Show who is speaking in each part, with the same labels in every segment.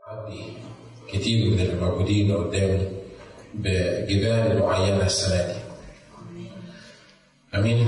Speaker 1: عندي كتير من اللي موجودين قدامي بجبال معينة السنة دي أمين؟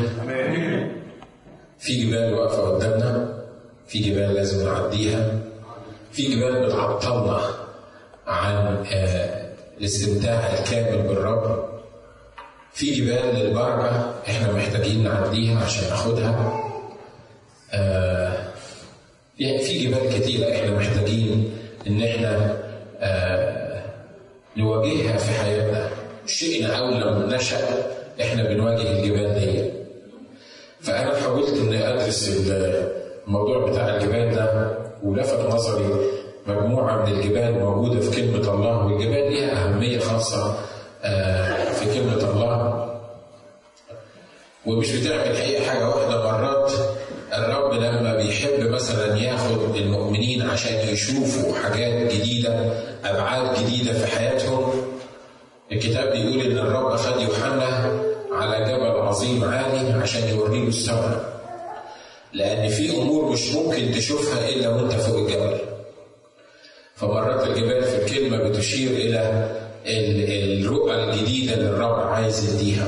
Speaker 1: في جبال واقفة قدامنا في جبال لازم نعديها في جبال بتعطلنا عن آه، الاستمتاع الكامل بالرب في جبال للبركة احنا محتاجين نعديها عشان ناخدها آه، يعني في جبال كتيرة احنا محتاجين ان احنا آه، نواجهها في حياتنا شئنا او لم نشأ احنا بنواجه الجبال دي فانا حاولت اني ادرس الموضوع بتاع الجبال ده ولفت نظري مجموعه من الجبال موجوده في كلمه الله والجبال ليها اهميه خاصه آه، في كلمه الله ومش بتعمل اي حاجه واحده مرات الرب لما بيحب مثلا ياخد المؤمنين عشان يشوفوا حاجات جديده ابعاد جديده في حياتهم الكتاب بيقول ان الرب اخذ يوحنا على جبل عظيم عالي عشان يوريه السماء لان في امور مش ممكن تشوفها الا وانت فوق الجبل فمرات الجبال في الكلمه بتشير الى ال- الرؤى الجديده اللي الرب عايز يديها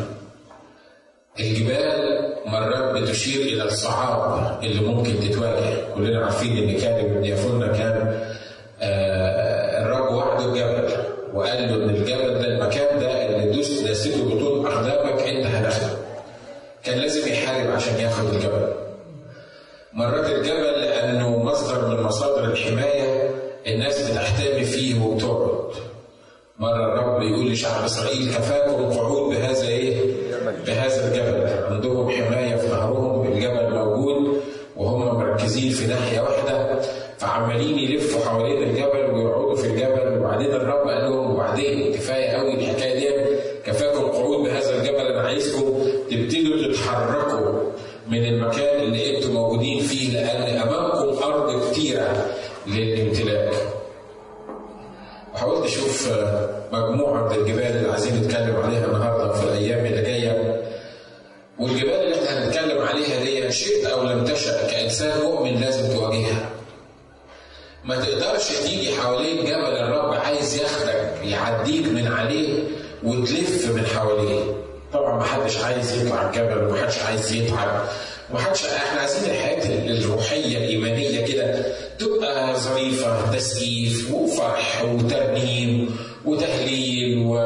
Speaker 1: الجبال مرات بتشير الى الصعاب اللي ممكن تتواجه كلنا عارفين ان كان ابن يافونا كان آه، الرب وحده الجبل وقال له ان الجبل ده المكان ده اللي دوست دسته بطول اقدامك انت هتاخده كان لازم يحارب عشان ياخد الجبل مرات الجبل لانه مصدر من مصادر الحمايه الناس بتحتمي فيه وبتقعد مرة الرب يقول لشعب إسرائيل كفاكم قعود بهذا إيه؟ بهذا الجبل عندهم حماية في ظهرهم الجبل موجود وهم مركزين في ناحية واحدة فعمالين يلفوا حوالين الجبل ويقعدوا في الجبل وبعدين الرب قال لهم وبعدين كفاية قوي الحكاية دي كفاكم قعود بهذا الجبل أنا عايزكم تبتدوا تتحركوا من المكان اللي انتم موجودين فيه لأن أمامكم أرض كتيرة للامتلاك. وحاولت اشوف آه، مجموعه من الجبال اللي عايزين نتكلم عليها النهارده في الايام اللي جايه والجبال اللي احنا هنتكلم عليها دي شئت او لم تشأ كانسان مؤمن لازم تواجهها. ما تقدرش تيجي حوالين جبل الرب عايز ياخدك يعديك من عليه وتلف من حواليه. طبعا ما حدش عايز يطلع الجبل وما حدش عايز يتعب ما حدش احنا عايزين الحياه الروحيه الايمانيه كده تبقى ظريفه تسقيف وفرح وترنيم وتهليل و...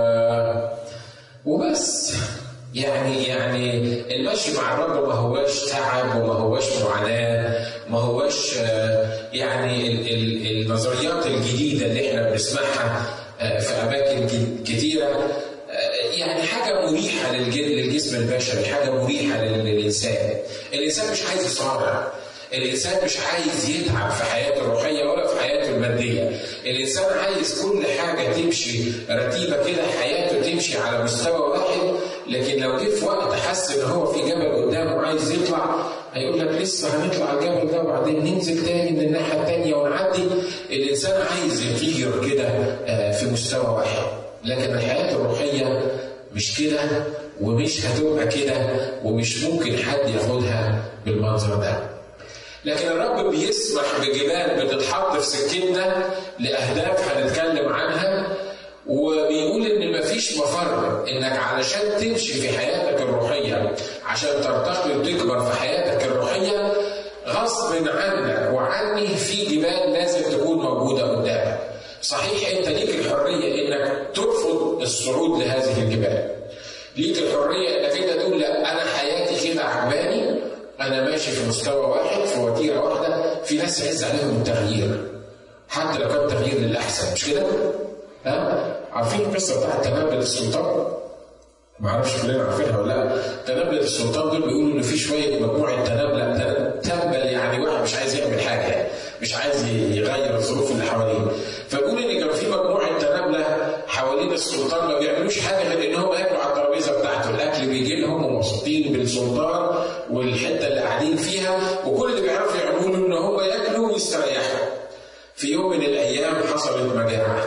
Speaker 1: وبس يعني يعني المشي مع الرب ما هواش تعب وما هواش معاناه ما هواش آه، يعني ال- ال- النظريات الجديده اللي احنا بنسمعها آه، في اماكن ك- كتيره آه، يعني حاجه مريحه للج- للجسم البشري حاجه مريحه لل- للانسان الانسان مش عايز يصارع الانسان مش عايز يتعب في حياته الروحيه ولا في حياته الماديه الانسان عايز كل حاجه تمشي رتيبه كده حياته تمشي على مستوى واحد لكن لو جه في وقت حس ان هو في جبل قدامه عايز يطلع هيقول لك لسه هنطلع الجبل ده وبعدين ننزل تاني من الناحيه التانيه ونعدي الانسان عايز يطير كده آه، في مستوى واحد لكن الحياه الروحيه مش كده ومش هتبقى كده ومش ممكن حد ياخدها بالمنظر ده لكن الرب بيسمح بجبال بتتحط في سكتنا لاهداف هنتكلم عنها وبيقول ان مفيش مفر انك علشان تمشي في حياتك الروحيه عشان ترتقي وتكبر في حياتك الروحيه غصب عنك وعني في جبال لازم تكون موجوده قدامك. صحيح انت ليك الحريه انك ترفض الصعود لهذه الجبال. ليك الحريه انك انت تقول لا انا حياتي كده عجباني انا ماشي في مستوى واحد في وتيره واحده في ناس يعز عليهم التغيير حتى لو كان تغيير للاحسن مش كده؟ ها؟ عارفين القصه بتاعت تنبل السلطان؟ ما اعرفش كلنا عارفينها ولا لا تنبل السلطان دول بيقولوا ان في شويه مجموعه تنبله تن- تنبل يعني واحد مش عايز يعمل حاجه يعني مش عايز يغير الظروف اللي حواليه فبيقول ان كان في مجموعه تنبله حوالين السلطان ما بيعملوش حاجه غير ان هم ياكلوا على الترابيزه بتاعته الاكل بيجي لهم ومبسوطين بالسلطان والحته اللي قاعدين فيها وكل اللي بيعرفوا يعملوه ان هم ياكلوا ويستريحوا في يوم من الايام حصلت مجاعه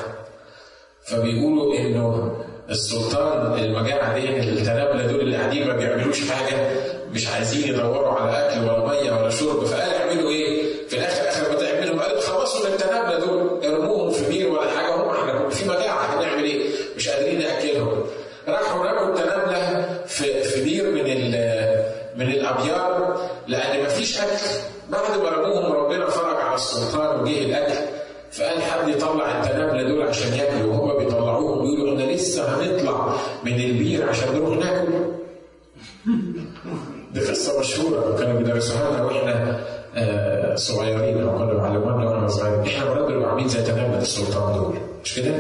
Speaker 1: فبيقولوا انه السلطان المجاعه دي التنابله دول اللي قاعدين ما بيعملوش حاجه مش عايزين يدوروا على اكل ولا ميه ولا شرب فقال اعملوا ايه؟ في الاخر اخر ما تعملوا قال خلصوا من التنابله دول ارموهم في الرب لان مفيش اكل بعد ما رموهم ربنا فرج على السلطان وجه الاكل فقال حد يطلع التنابله دول عشان ياكلوا وهم بيطلعوهم بيقولوا احنا لسه هنطلع من البير عشان نروح ناكل دي قصه مشهوره كانوا بيدرسوها لنا واحنا آه صغيرين او كانوا بيعلمونا واحنا صغيرين احنا مرات بنبقى عاملين زي تنابله السلطان دول مش كده؟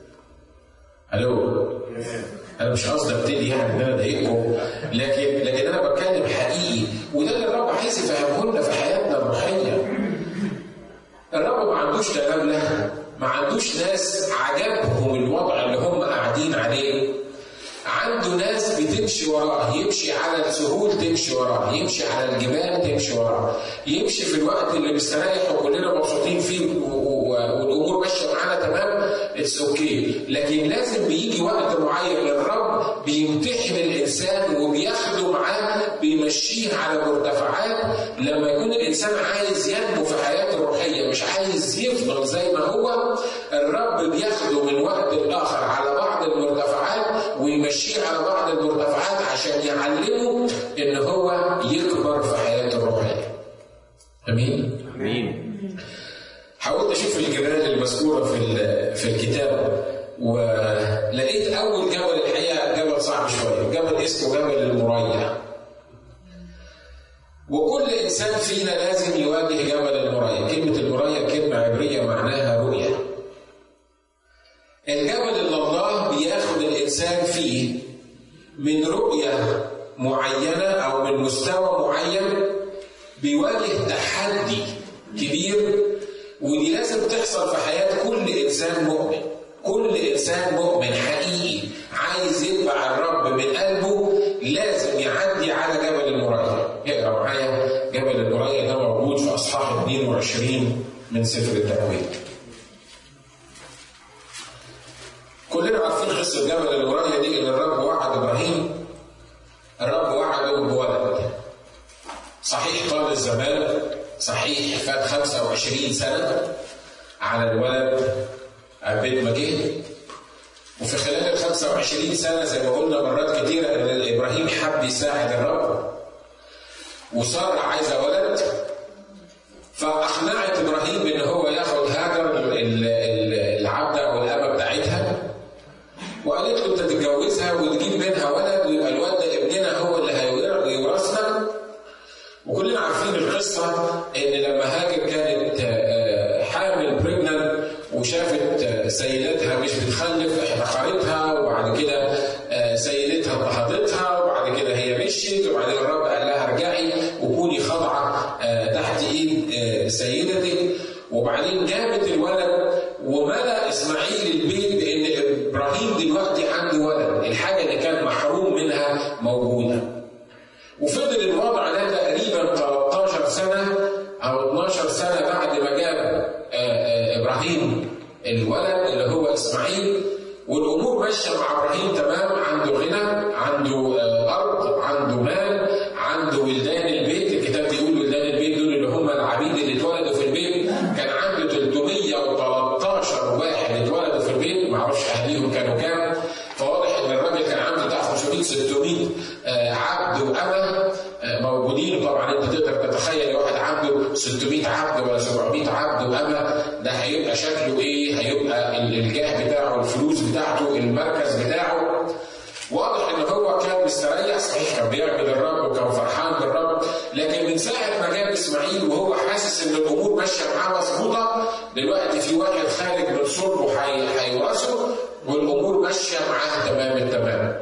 Speaker 1: الو انا مش قصدي ابتدي يعني ان انا اضايقكم لكن لكن انا بتكلم حقيقي وده اللي الرب عايز يفهمه لنا في حياتنا الروحيه الرب ما عندوش تنابله ما عندوش ناس عجبهم الوضع اللي هم قاعدين عليه عنده ناس بتمشي وراه يمشي على السهول تمشي وراه يمشي على الجبال تمشي وراه يمشي في الوقت اللي مستريح وكلنا مبسوطين فيه والامور ماشيه معانا تمام اتس اوكي okay. لكن لازم بيجي وقت معين للرب بيمتحن الانسان وبياخده معاه بيمشيه على مرتفعات لما يكون الانسان عايز ينمو في حياته الروحيه مش عايز يفضل زي ما هو الرب بياخده من وقت لاخر على بعض المرتفعات ويمشيه على بعض المرتفعات عشان يعلمه ان هو يكبر في حياته الروحيه. امين؟
Speaker 2: امين
Speaker 1: حاولت اشوف الجبال المذكوره في في الكتاب ولقيت اول جبل الحقيقه جبل صعب شويه، جبل اسمه جبل المريا. وكل انسان فينا لازم يواجه جبل المريا، كلمه المريا كلمه عبريه معناها رؤيه. الجبل اللي الله بياخد الانسان فيه من رؤيه معينه او من مستوى معين بيواجه تحدي كبير ودي لازم تحصل في حياه كل انسان مؤمن كل انسان مؤمن حقيقي عايز يتبع الرب من قلبه لازم يعدي على جبل المريا اقرا معايا جبل المريا ده موجود في اصحاح 22 من سفر التكوين كلنا عارفين قصه جبل المريا دي ان الرب وعد ابراهيم الرب وعده بولد صحيح طال الزمان صحيح فات 25 سنه على الولد عبيد ما جه وفي خلال ال 25 سنه زي ما قلنا مرات كتيره ان ابراهيم حب يساعد الرب وساره عايزه ولد فاقنعت ابراهيم ان هو ياخد هاجر العبده او الامه بتاعتها وقالت له انت تتجوزها وتجيب منها ولد ويبقى الولد ده ابننا هو اللي هيورثنا وكلنا عارفين القصه ان لما هاجر كانت حامل بريجنال وشافت سيدتها مش بتخلف احتقرتها وبعد كده سيدتها اضطهدتها وبعد كده هي مشيت وبعدين الرب قال لها ارجعي وكوني خاضعه تحت ايد سيدتك وبعدين جابت الولد وملأ اسماعيل البيت بان ابراهيم دلوقتي عنده ولد الحاجه اللي كان محروم منها موجوده وفضل الوضع ده تقريبا 13 سنه او 12 سنه بعد ما جاب ابراهيم الولد اللي هو اسماعيل والامور ماشيه مع ابراهيم تمام عنده غنى عنده ارض عنده مال عنده ولدان البيت الكتاب بيقول ولدان البيت دول اللي هم العبيد اللي اتولدوا في البيت كان عنده 313 واحد اتولدوا في البيت ما اعرفش اهاليهم كانوا كام فواضح ان الراجل كان عنده بتاع 500 600 عبد وامه موجودين طبعا انت تقدر تتخيل واحد عنده 600 عبد ولا 700 عبد وامه ده هيبقى شكله ايه؟ هيبقى الجاه بتاعه الفلوس بتاعته المركز بتاعه واضح ان هو كان مستريح صحيح كان بيعبد الرب وكان فرحان بالرب لكن من ساعه ما جاب اسماعيل وهو حاسس ان الامور ماشيه معاه مظبوطه دلوقتي في واحد خارج من صلبه هيورثه والامور ماشيه معاه تمام التمام.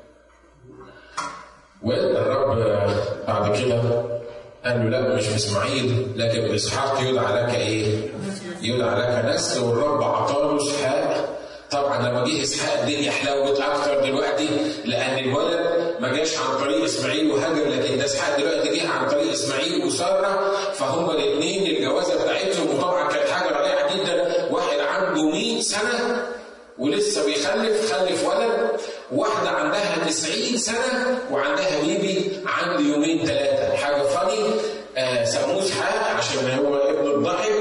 Speaker 1: والرب بعد كده قال له لا مش باسماعيل لكن باسحاق يدعى لك ايه؟ يدعى لك نسل والرب اعطاه اسحاق طبعا لما جه اسحاق الدنيا حلوت اكتر دلوقتي لان الولد ما جاش عن طريق اسماعيل وهاجر لكن ده اسحاق دلوقتي جه عن طريق اسماعيل وساره فهم الاثنين الجوازه بتاعتهم وطبعا كانت حاجه رائعه جدا واحد عنده 100 سنه ولسه بيخلف خلف ولد واحدة عندها 90 سنة وعندها بيبي عنده يومين ثلاثة حاجة فاني آه سموه اسحاق عشان هو ابن الضحك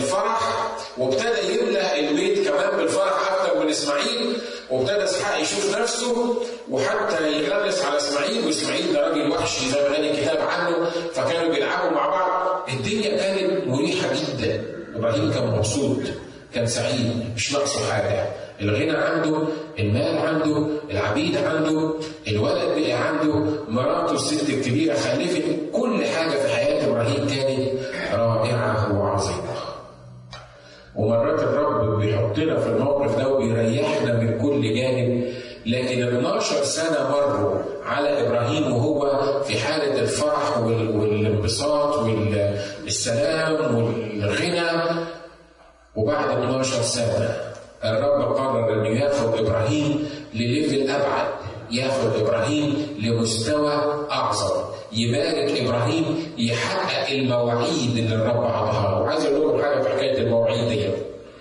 Speaker 1: والفرح وابتدى يملى البيت كمان بالفرح اكتر من اسماعيل وابتدى اسحاق يشوف نفسه وحتى يغلس على اسماعيل واسماعيل ده راجل وحشي زي ما قال الكتاب عنه فكانوا بيلعبوا مع بعض الدنيا كانت مريحه جدا ابراهيم كان مبسوط كان سعيد مش ناقصه حاجه الغنى عنده المال عنده العبيد عنده الولد بقى عنده مراته الست الكبيره خلفت كل حاجه في حياه ابراهيم كانت رائعه وعظيمه ومرات الرب بيحطنا في الموقف ده وبيريحنا من كل جانب لكن 12 سنة مروا على إبراهيم وهو في حالة الفرح والانبساط والسلام والغنى وبعد 12 سنة الرب قرر انه ياخد ابراهيم لليفل ابعد ياخد ابراهيم لمستوى اعظم يبارك ابراهيم يحقق المواعيد اللي الرب عطاها له وعايز اقول لكم حاجه في حكايه المواعيد دي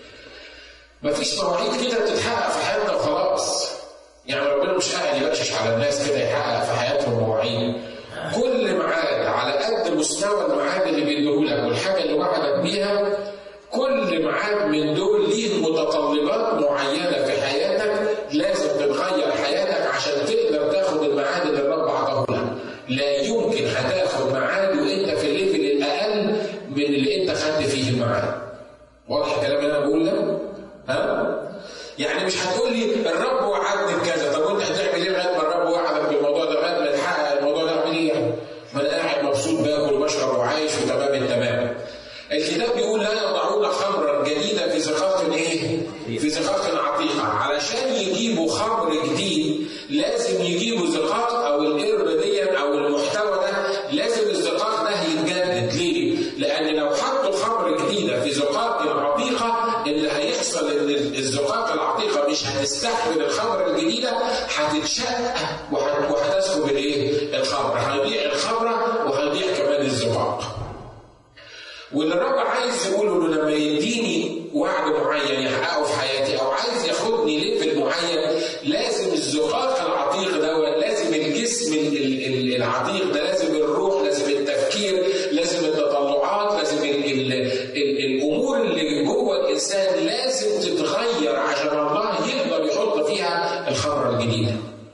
Speaker 1: مفيش مواعيد كده بتتحقق في حياتنا وخلاص يعني ربنا مش قاعد يبشش على الناس كده يحقق في حياتهم مواعيد كل ميعاد على قد مستوى الميعاد اللي بيديهولك والحاجه اللي وعدك بيها كل ميعاد من دول ليه متطلبات معينة في حياتك لازم تتغير حياتك عشان تقدر تاخد الميعاد اللي الرب عطاه لك. لا يمكن هتاخد ميعاد وانت في الليفل الاقل من اللي انت خدت فيه الميعاد. واضح الكلام اللي انا بقول ده؟ ها؟ يعني مش هتقول لي الرب وعدني بكذا، طب وانت هتعمل ايه لغايه ما الرب وعدك بالموضوع ده لغايه ما تحقق الموضوع ده اعمل ايه يعني؟ ما انا قاعد مبسوط باكل وبشرب وعايش وتمام التمام. الكتاب بيقول لا يضعون خمرا جديدا في زقاق ايه؟ في زقاق عتيقه، علشان يجيبوا خمر جديد لازم يجيبوا زقاق او القرب دي او المحتوى ده لازم الزقاق ده يتجدد، ليه؟ لان لو حطوا خمر جديده في زقاق عتيقه اللي هيحصل ان الزقاق العتيقه مش هتستحمل الخمر الجديده هتتشق وهتسكب الايه؟ الخمر، هيضيع الخمره وهيضيع كمان الزقاق. واللي الرب عايز يقوله له لما يديني وعد معين يحققه في حياتي او عايز ياخدني ليفل معين لازم الزقاق العتيق ده لازم الجسم العتيق ده لازم الروح لازم التفكير لازم التطلعات لازم ال ال ال الامور اللي جوه الانسان لازم تتغير عشان الله يقدر يحط فيها الخمره الجديده.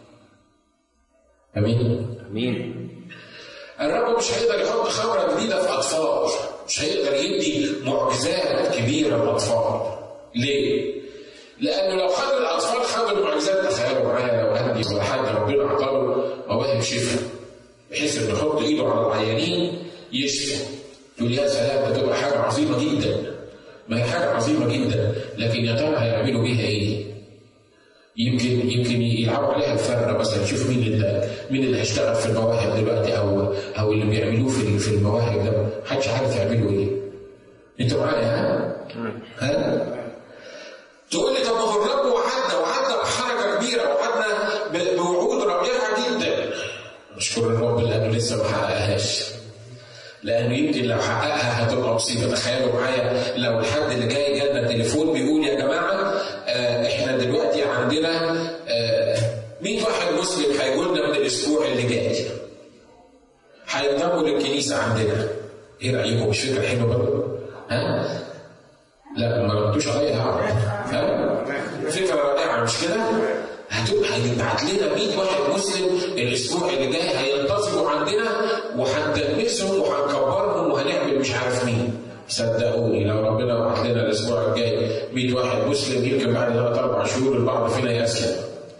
Speaker 1: امين؟
Speaker 2: امين
Speaker 1: الرب مش هيقدر يحط خمره جديده في اطفال مش هيقدر يدي معجزات كبيره للاطفال ليه؟ لانه لو خد الاطفال خدوا المعجزات تخيلوا معايا لو عندي ولا حد ربنا اعطاه مواهب شفاء بحيث انه يحط ايده على العيانين يشفي تقول يا سلام ده تبقى حاجه عظيمه جدا ما هي حاجه عظيمه جدا لكن يا ترى هيعملوا بيها ايه؟ يمكن يمكن يلعبوا عليها الفرة مثلا شوف مين اللي مين اللي هيشتغل في المواهب دلوقتي او او اللي بيعملوه في في المواهب ده محدش عارف يعملوا ايه. انت معايا ها؟ ها؟ تقول لي طب ما هو الرب وعدنا وعدنا بحركه كبيره وعدنا بوعود رائعه جدا. نشكر الرب لانه لسه ما حققهاش. لانه يمكن لو حققها هتبقى مصيبه تخيلوا معايا لو الحد اللي جاي جالنا تليفون بيقول يا جماعه آه احنا دلوقتي عندنا آه 100 واحد مسلم هيجوا لنا من الاسبوع اللي جاي هينضموا للكنيسه عندنا ايه رايكم مش فكره حلوه برضه؟ ها؟ لا ما ردوش عليا هعرف ها؟ فكره رائعه مش كده؟ هتبقى هيبعت لنا 100 واحد مسلم الاسبوع اللي جاي هينتظموا عندنا وهندنسهم وهنكبرهم وهنعمل مش عارف مين صدقوني لو ربنا بعت لنا الاسبوع الجاي 100 واحد مسلم يمكن بعد ثلاث اربع شهور البعض فينا يسلم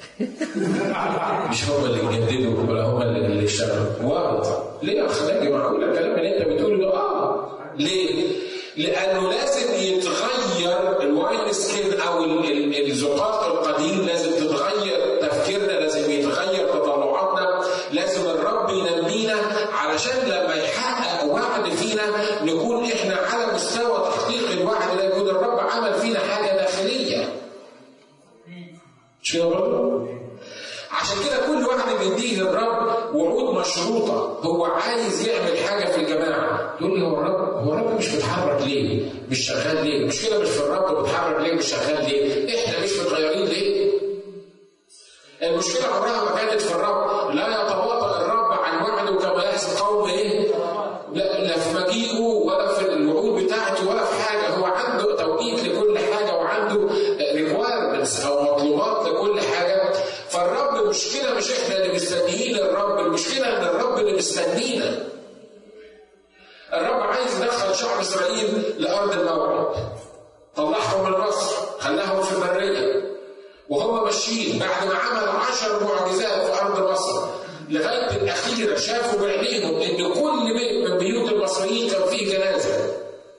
Speaker 1: مش هم اللي يجددوا ولا هم اللي يشتغلوا واو ليه يا اخي معقول الكلام اللي انت بتقوله ده اه ليه؟ لانه لازم يتغير الواين سكين او الزقاق القديم لازم تتغير تفكيرنا لازم يتغير تطلعاتنا لازم الرب ينمينا علشان لما يحقق وعد فينا نكون احنا على مستوى تحقيق الوعد ده يكون الرب عمل فينا حاجه داخليه مش كده برضه؟ عشان كده كل واحد بيديه للرب وعود مشروطة هو عايز يعمل حاجة في الجماعة تقول لي هو الرب هو الرب مش بيتحرك ليه؟ مش شغال ليه؟ المشكلة مش في الرب بيتحرك ليه مش شغال ليه؟ احنا مش متغيرين ليه؟ المشكلة عمرها ما كانت في الرب لا يتواطأ الرب عن وعده كما يحصل قوم ايه؟ لا, لا في مجيئه ولا في الوعود بتاعته ولا في حاجة هو عنده توقيت لكل حاجة وعنده ريكوايرمنتس أو مطلوبات لكل حاجة فالرب دخل شعب اسرائيل لارض الموعد طلعهم من مصر خلاهم في البريه وهم ماشيين بعد ما عمل عشر معجزات في ارض مصر لغايه الاخيره شافوا بعينيهم ان كل بيت من بيوت المصريين كان فيه جنازه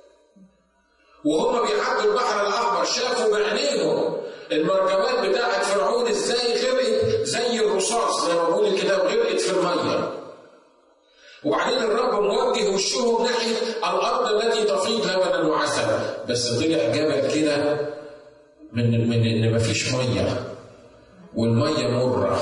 Speaker 1: وهم بيعدوا البحر الاحمر شافوا بعينيهم المركبات بتاعت فرعون ازاي غرقت زي الرصاص زي ما بيقول الكتاب غرقت في الميه وبعدين الرب موجه وشهم ناحيه الارض التي تفيض لبنا وعسلا بس طلع جبل كده من من ان مفيش ميه والميه مره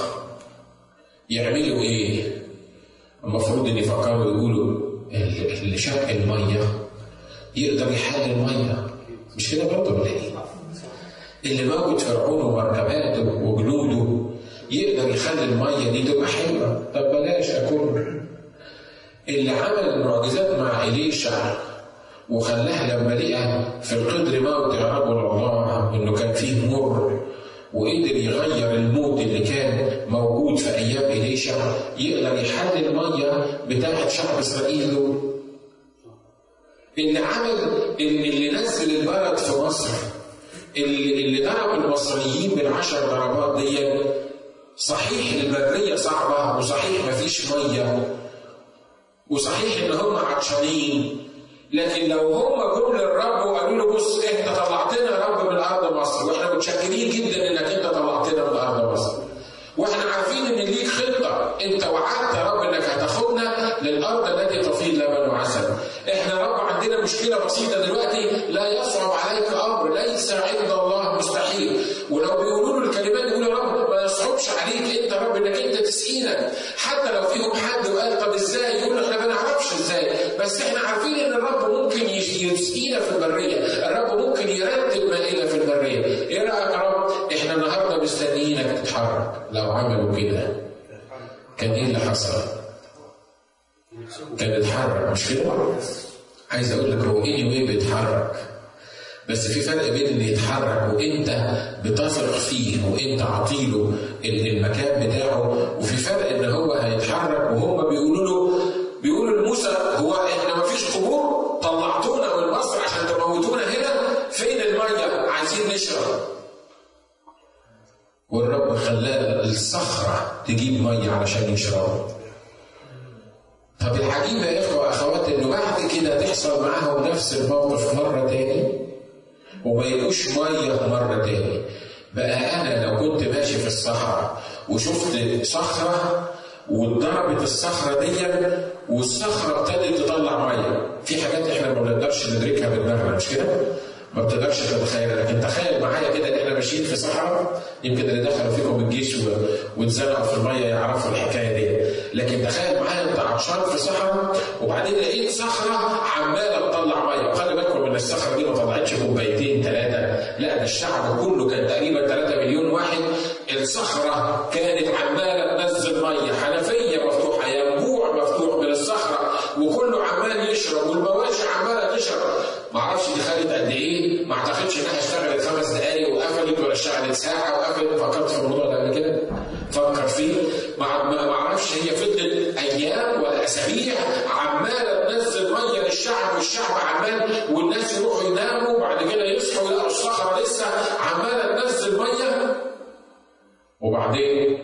Speaker 1: يعملوا ايه؟ المفروض ان يفكروا يقولوا اللي شق الميه يقدر يحل الميه مش كده برضه ولا ايه؟ اللي موجود فرعون ومركباته وجنوده يقدر يخلي الميه دي تبقى حلوه طب بلاش اكون اللي عمل المعجزات مع إليشع وخلاها لما لقى في القدر موت يا رب الله انه كان فيه مر وقدر يغير الموت اللي كان موجود في ايام اليشع يقدر يحل الميه بتاعه شعب اسرائيل دول اللي عمل اللي, اللي نزل البلد في مصر اللي, اللي ضرب المصريين بالعشر ضربات دي صحيح البريه صعبه وصحيح مفيش ميه وصحيح ان هم عطشانين لكن لو هم جم للرب وقالوا له بص انت طلعتنا يا رب من ارض مصر واحنا متشكرين جدا انك انت طلعتنا من ارض مصر واحنا عارفين ان ليك خطه انت وعدت يا رب انك هتاخدنا للارض التي تفيض لبن وعسل احنا يا رب عندنا مشكله بسيطه دلوقتي لا يصعب عليك امر ليس عند الله مستحيل ولو بيقولوا له الكلمات يقولوا يا رب ما يصعبش عليك انت يا رب انك انت تسقينا حتى لو فيهم حد وقال طب ازاي يقول احنا ما نعرفش ازاي بس احنا عارفين ان الرب ممكن يسقينا في البريه الرب ممكن يرتب مائده في البريه ايه رايك يا رب احنا النهارده مستنيينك تتحرك لو عملوا كده كان ايه اللي حصل كان اتحرك مش كده عايز اقول لك هو اني واي بيتحرك بس في فرق بين ان يتحرك وانت بتثق فيه وانت عطيله المكان بتاعه وفي فرق ان هو هيتحرك وهم بيقولوا له بيقولوا لموسى هو احنا ما فيش قبور طلعتونا من مصر عشان تموتونا هنا فين الميه عايزين نشرب والرب خلاه الصخره تجيب ميه علشان يشربوا طب العجيبه يا اخوه واخوات انه بعد كده تحصل معاهم نفس الموقف مره تاني وما يلقوش ميه مره تاني بقى انا لو كنت ماشي في الصحراء وشفت صخره واتضربت الصخره دي والصخره ابتدت تطلع ميه في حاجات احنا ما بنقدرش ندركها بدماغنا مش كده؟ ما بتقدرش تتخيل لكن تخيل معايا كده ان احنا ماشيين في صحراء يمكن اللي دخلوا فيكم الجيش واتزنقوا في الميه يعرفوا الحكايه دي لكن تخيل معايا انت عطشان في صحراء وبعدين لقيت صخره عماله تطلع ميه وخلي بالكم ان الصخره دي ما طلعتش كوبايتين ثلاثه لا ده الشعب كله كان تقريبا 3 مليون واحد الصخره كانت عماله تنزل ميه حنفيه مفتوحه ينبوع مفتوح من الصخره وكله عمال يشرب والمواشي عماله تشرب ما اعرفش دي خدت قد ايه ما اعتقدش انها اشتغلت خمس دقائق وقفلت ولا اشتغلت ساعه وقفلت فكرت في الموضوع ده قبل كده فكر فيه ما ما اعرفش هي فضلت ايام ولا اسابيع عماله تنزل ميه للشعب والشعب عمال والناس يروحوا يناموا وبعد كده يصحوا يلاقوا الصخره لسه عماله تنزل ميه وبعدين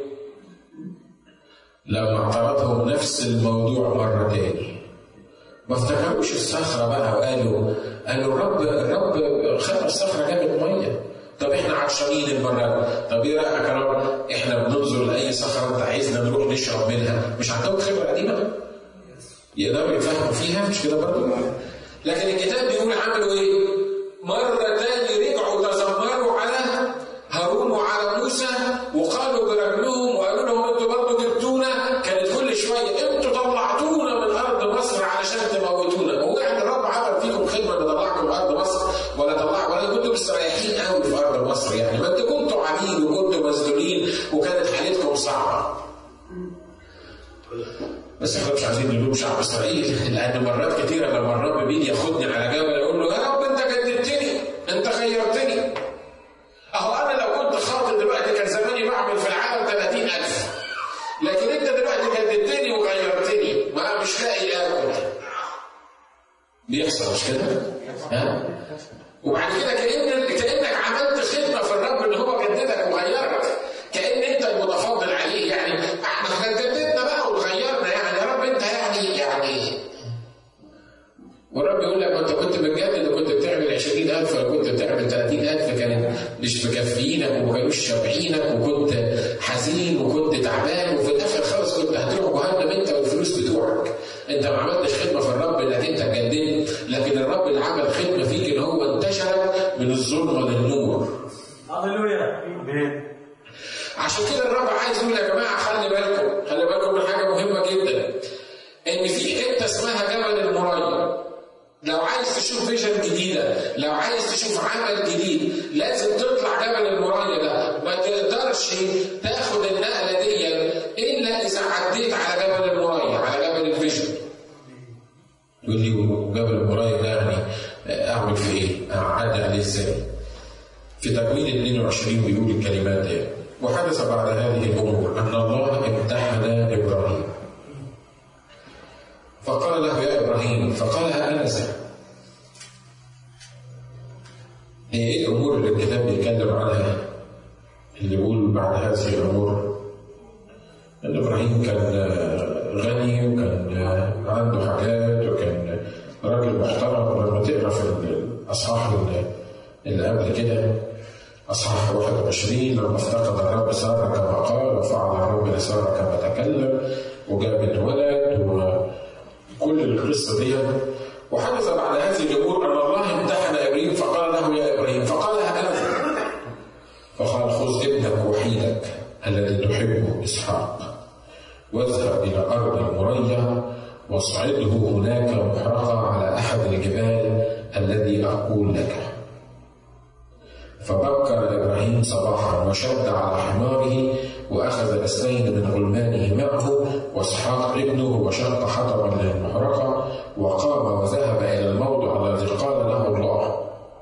Speaker 1: لما اعترضهم نفس الموضوع مره تاني ما افتكروش الصخره بقى وقالوا قالوا الرب الرب خلق الصخره جابت ميه طب احنا عطشانين المره دي طب ايه رايك يا رب احنا بننظر لاي صخره انت عايزنا نروح نشرب منها مش عندهم خبره قديمه يقدروا يفهموا فيها مش كده برضه لكن الكتاب بيقول عملوا ايه مره تاني رجعوا تذمروا على هارون وعلى موسى وقالوا برجلهم وقالوا لهم انتوا برضه جبتونا كانت كل شويه انتوا طلعتونا من ارض مصر علشان تموتونا هو احنا الرب عمل فيكم خدمه ان طلعكم من ارض مصر ولا طلع ولا كنتوا مستريحين قوي في ارض مصر يعني ما انتوا كنتوا عبيد وكنتوا مسجونين وكانت حالتكم صعبه بس احنا مش عايزين نلوم شعب اسرائيل لان مرات كثيره لما الرب بيجي ياخدني على جبل يقول له يا رب انت جددتني انت خيرتني اهو انا لو كنت خاطئ دلوقتي كان زماني بعمل في العالم 30000 لكن انت دلوقتي جددتني وغيرتني ما مش لاقي اكل بيحصل مش كده؟ ها؟ وبعد كده كأن كأنك عملت خدمة في الرب اللي هو جددك وغيرك كأن أنت المتفضل عليه يعني احنا جددنا بقى وغيرنا يعني يا رب أنت يعني يعني والرب يقول لك انت كنت بتجدد وكنت بتعمل 20000 ولا كنت بتعمل 30000 كانت مش مكفيينك وما كانوش شابعينك وكنت حزين وكنت تعبان وفي الاخر خالص كنت هتروح جهنم انت والفلوس بتوعك انت ما عملتش خدمه في الرب انك انت جددت لكن الرب اللي عمل خدمه فيك ان هو انتشرك من الظلمه للنور
Speaker 2: هللويا امين
Speaker 1: عشان كده الرب عايز يقول يا جماعه خلي بالكم خلي بالكم من حاجه مهمه جدا ان في حته اسمها جبل المريا لو عايز تشوف فيجن جديده لو عايز تشوف عمل جديد لازم تطلع جبل المريا ده ما تقدرش تاخد النقله دي الا اذا عديت على جبل المريا على جبل الفيجن تقول لي جبل المريا ده يعني اعمل فيه ايه؟ اعدي عليه ازاي؟ في تكوين 22 بيقول الكلمات دي وحدث بعد هذه الامور ان الله امتحن ابراهيم فقال له يا ابراهيم فقال انا ذا هي ايه الامور اللي الكتاب بيتكلم عنها اللي يقول بعد هذه الامور ان ابراهيم كان غني وكان عنده حاجات وكان راجل محترم ولما تقرا في الاصحاح اللي قبل كده اصحاح 21 لما افتقد الرب ساره كما قال وفعل الرب لساره كما تكلم وجابت ولد وكل القصه دي وحدث بعد هذه الامور ان الله امتحن ابراهيم فقال له يا ابراهيم فقال هكذا فقال خذ ابنك وحيدك الذي تحبه اسحاق واذهب الى ارض المريا واصعده هناك محرقه على احد الجبال الذي اقول لك فبكر ابراهيم صباحا وشد على حماره واخذ اثنين من غلمانه معه واسحاق ابنه وشق حطبا للمحرقه وقام وذهب الى الموضع الذي قال له الله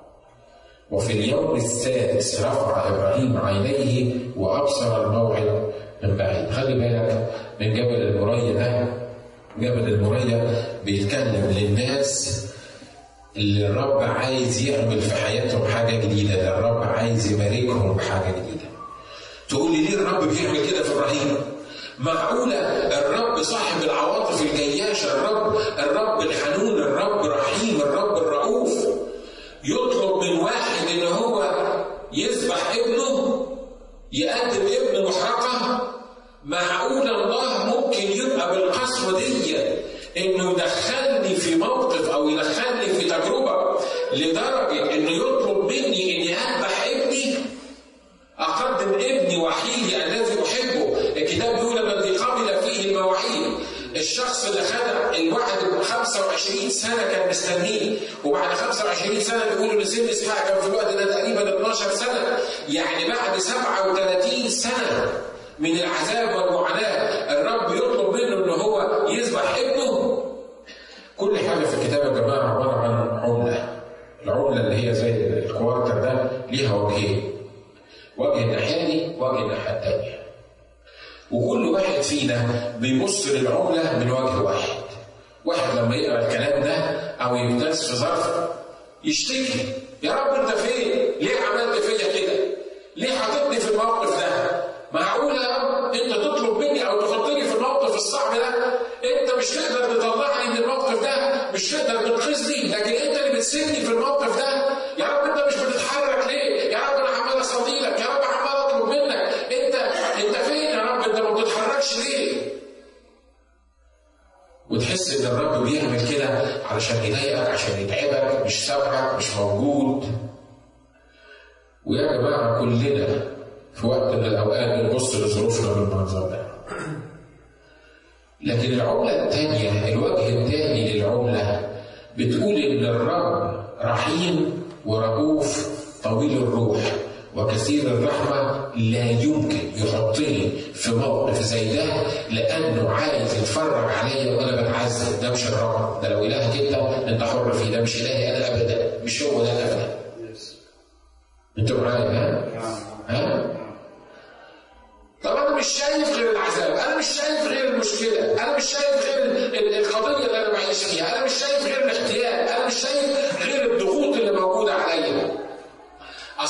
Speaker 1: وفي اليوم السادس رفع ابراهيم عينيه وابصر الموعد من بعيد خلي بالك من جبل المريا ده جبل المريا بيتكلم للناس اللي الرب عايز يعمل في حياتهم حاجه جديده ده الرب عايز يباركهم بحاجه جديده تقول لي ليه الرب بيعمل كده في ابراهيم معقولة الرب صاحب العواطف الجياشة الرب الرب الحنون الرب رحيم الرب الرؤوف يطلب من واحد ان هو يذبح ابنه يقدم ابن محرقة معقولة الله ممكن يبقى بالقسوة دي انه يدخلني في موقف او يدخلني في تجربه لدرجه انه يطلب مني اني اذبح ابني اقدم ابني وحيدي الذي احبه الكتاب بيقول الذي قبل فيه المواعيد الشخص اللي خد الوعد 25 سنه كان مستنيه وبعد 25 سنه بيقولوا لسن اسحاق كان في الوقت ده تقريبا 12 سنه يعني بعد 37 سنه من العذاب والمعاناه الرب يطلب منه ان هو يذبح ابنه كل حاجه في الكتاب يا جماعه عباره عن عمله العمله اللي هي زي الكوارتر ده ليها وجهين وجه الناحيه دي وجه الناحيه الثانيه وكل واحد فينا بيبص للعمله من وجه واحد واحد لما يقرا الكلام ده او يمتاز في ظرف يشتكي يا رب انت فين؟ ليه عملت فيا كده؟ ليه حاططني في الموقف ده؟ معقولة يا رب انت تطلب مني او تحطني في الموقف الصعب ده انت مش تقدر تطلعني من الموقف ده مش تقدر تنقذني لكن انت اللي بتسيبني في الموقف ده يا رب انت مش بتتحرك ليه يا رب انا عمال اصلي لك يا رب عمال اطلب منك انت انت فين يا رب انت ما بتتحركش ليه وتحس ان الرب بيعمل كده علشان يضايقك عشان يتعبك مش سامعك مش موجود ويا جماعه كلنا في وقت من الاوقات بنبص لظروفنا بالمنظر ده. لكن العمله الثانيه الوجه الثاني للعمله بتقول ان الرب رحيم ورؤوف طويل الروح وكثير الرحمة لا يمكن يحطني في موقف زي ده لأنه عايز يتفرج عليا وأنا بتعذب ده مش الرب ده لو إلهك أنت أنت حر فيه ده مش إلهي أنا أبدا مش هو ده أبدا أنتوا معايا ها؟ ها؟ طب انا مش شايف غير العذاب انا مش شايف غير المشكله انا مش شايف غير القضيه اللي انا بعيش فيها انا مش شايف غير الاحتياج انا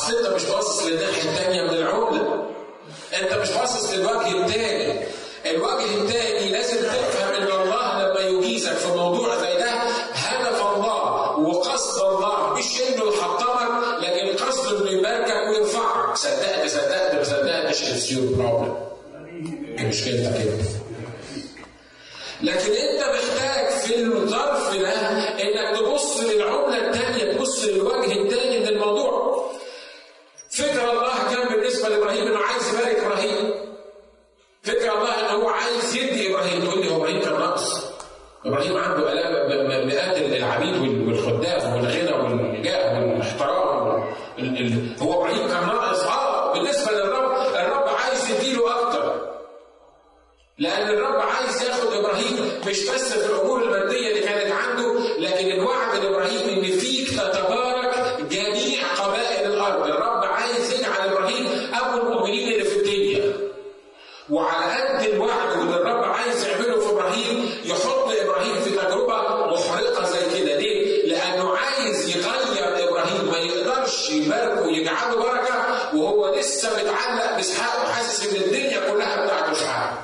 Speaker 1: اصل انت مش باصص للناحيه الثانيه من العمله انت مش باصص للوجه الثاني الوجه الثاني لازم تفهم ان الله لما يجيزك في موضوع زي ده هدف الله وقصد الله مش انه يحطمك لكن قصده انه يباركك ويرفعك صدقت صدقت ما صدقتش اتس يور بروبلم مشكلتك انت لكن انت محتاج في الظرف ده انك تبص للعمله الثانيه تبص للوجه الثاني من الموضوع فكر الله كان بالنسبه لابراهيم انه عايز يبارك ابراهيم فكر الله انه هو عايز يدي ابراهيم تقول لي هو ابراهيم كان ناقص ابراهيم عنده الاف مئات العبيد والخدام والغنى والجاه والاحترام ال- ال- هو ابراهيم كان ناقص اه بالنسبه للرب الرب عايز يديله اكتر لأن الرب عايز ياخد إبراهيم مش بس في الأمور المادية اللي كانت عنده لكن الوعد لإبراهيم إن فيك تتبارك جميع قبائل الأرض، الرب عايز يجعل إبراهيم أبو المؤمنين اللي في الدنيا. وعلى قد الوعد واللي الرب عايز يعمله في إبراهيم يحط إبراهيم في تجربة محرقة زي كده، ليه؟ لأنه عايز يغير إبراهيم ما يقدرش يباركه ويجعله بركة وهو لسه متعلق بإسحاق وحاسس إن الدنيا كلها بتاعت إسحاق.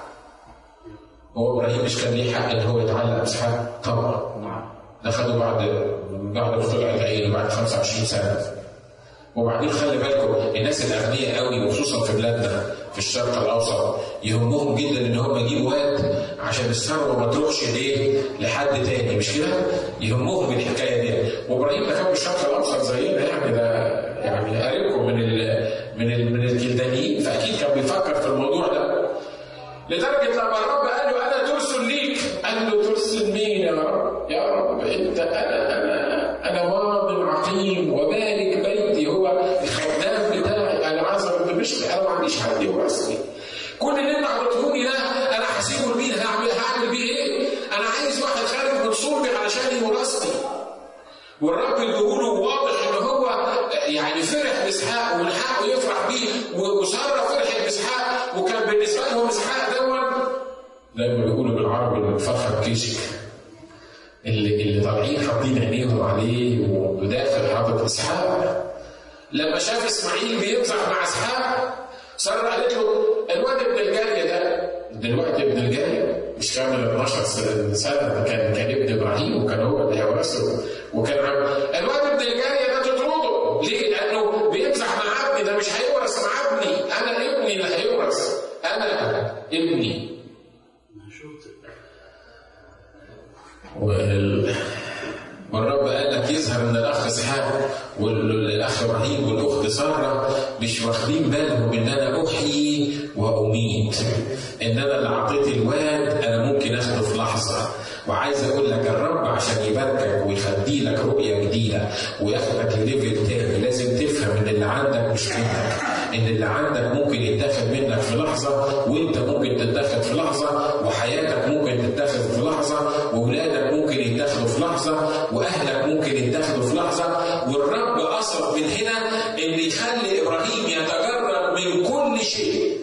Speaker 1: هو ابراهيم مش كان ليه حق ان هو يتعلق باسحاق؟ طبعا. ده خده بعد بعد ما طلع العين بعد 25 سنه. وبعدين خلي بالكم الناس الاغنياء قوي وخصوصا في بلادنا في الشرق الاوسط يهمهم جدا ان هم يجيبوا واد عشان الثروه ما تروحش ليه؟ لحد تاني مش كده؟ يهمهم الحكايه دي وابراهيم ده كان من الشرق الاوسط زينا يعني ده يعني قريبكم من ال من ال من الكلدانيين فاكيد كان بيفكر في الموضوع ده لدرجة لما الرب قال له أنا ترسل ليك قال له ترسل مين يا رب يا رب أنت أنا أنا أنا ماض عقيم وبارك بيتي هو الخدام بتاعي أنا عذر دمشق أنا ما عنديش حد يورثني كل اللي انت عملتهولي ده انا هسيبه لمين هعمل هعمل بيه ايه؟ انا عايز واحد خارج من صلبي علشان يورثني والرب اللي بيقوله واضح ان هو يعني فرح باسحاق ومن حقه يفرح بيه وساره فرحت باسحاق وكان بالنسبه لهم اسحاق دون زي ما بيقولوا بالعربي المفخر كيشك اللي اللي طالعين حاطين عينيهم عليه وداخل حاطط اسحاق لما شاف اسماعيل بيمزح مع اسحاق ساره قالت له الواد ابن الجاريه ده دلوقتي ابن الجاريه مش كامل 12 سنه ده كان كان ابن ابراهيم وكان هو اللي هيورثه وكان عم الواد ابن الجاريه ده تطرده ليه؟ لانه بيمزح مع ابني ده مش هيورث مع ابني انا ابني اللي هيورث انا ابني وال... والرب قال لك يظهر ان الاخ اسحاق والاخ ابراهيم والاخت ساره مش واخدين بالهم ان انا احيي واميت ان انا اللي اعطيت الواد انا ممكن اخده في لحظه وعايز اقول لك الرب عشان يباركك ويخدي لك رؤيه جديده وياخدك لليفل تاني لازم تفهم ان اللي عندك مش منك ان اللي عندك ممكن يتاخد منك في لحظه وانت ممكن تتاخد في لحظه وحياتك ممكن تتاخد في لحظه واولادك ممكن يتاخدوا في لحظه واهلك ممكن يتاخدوا في لحظه والرب قصد من هنا ان يخلي ابراهيم يتجرد من كل شيء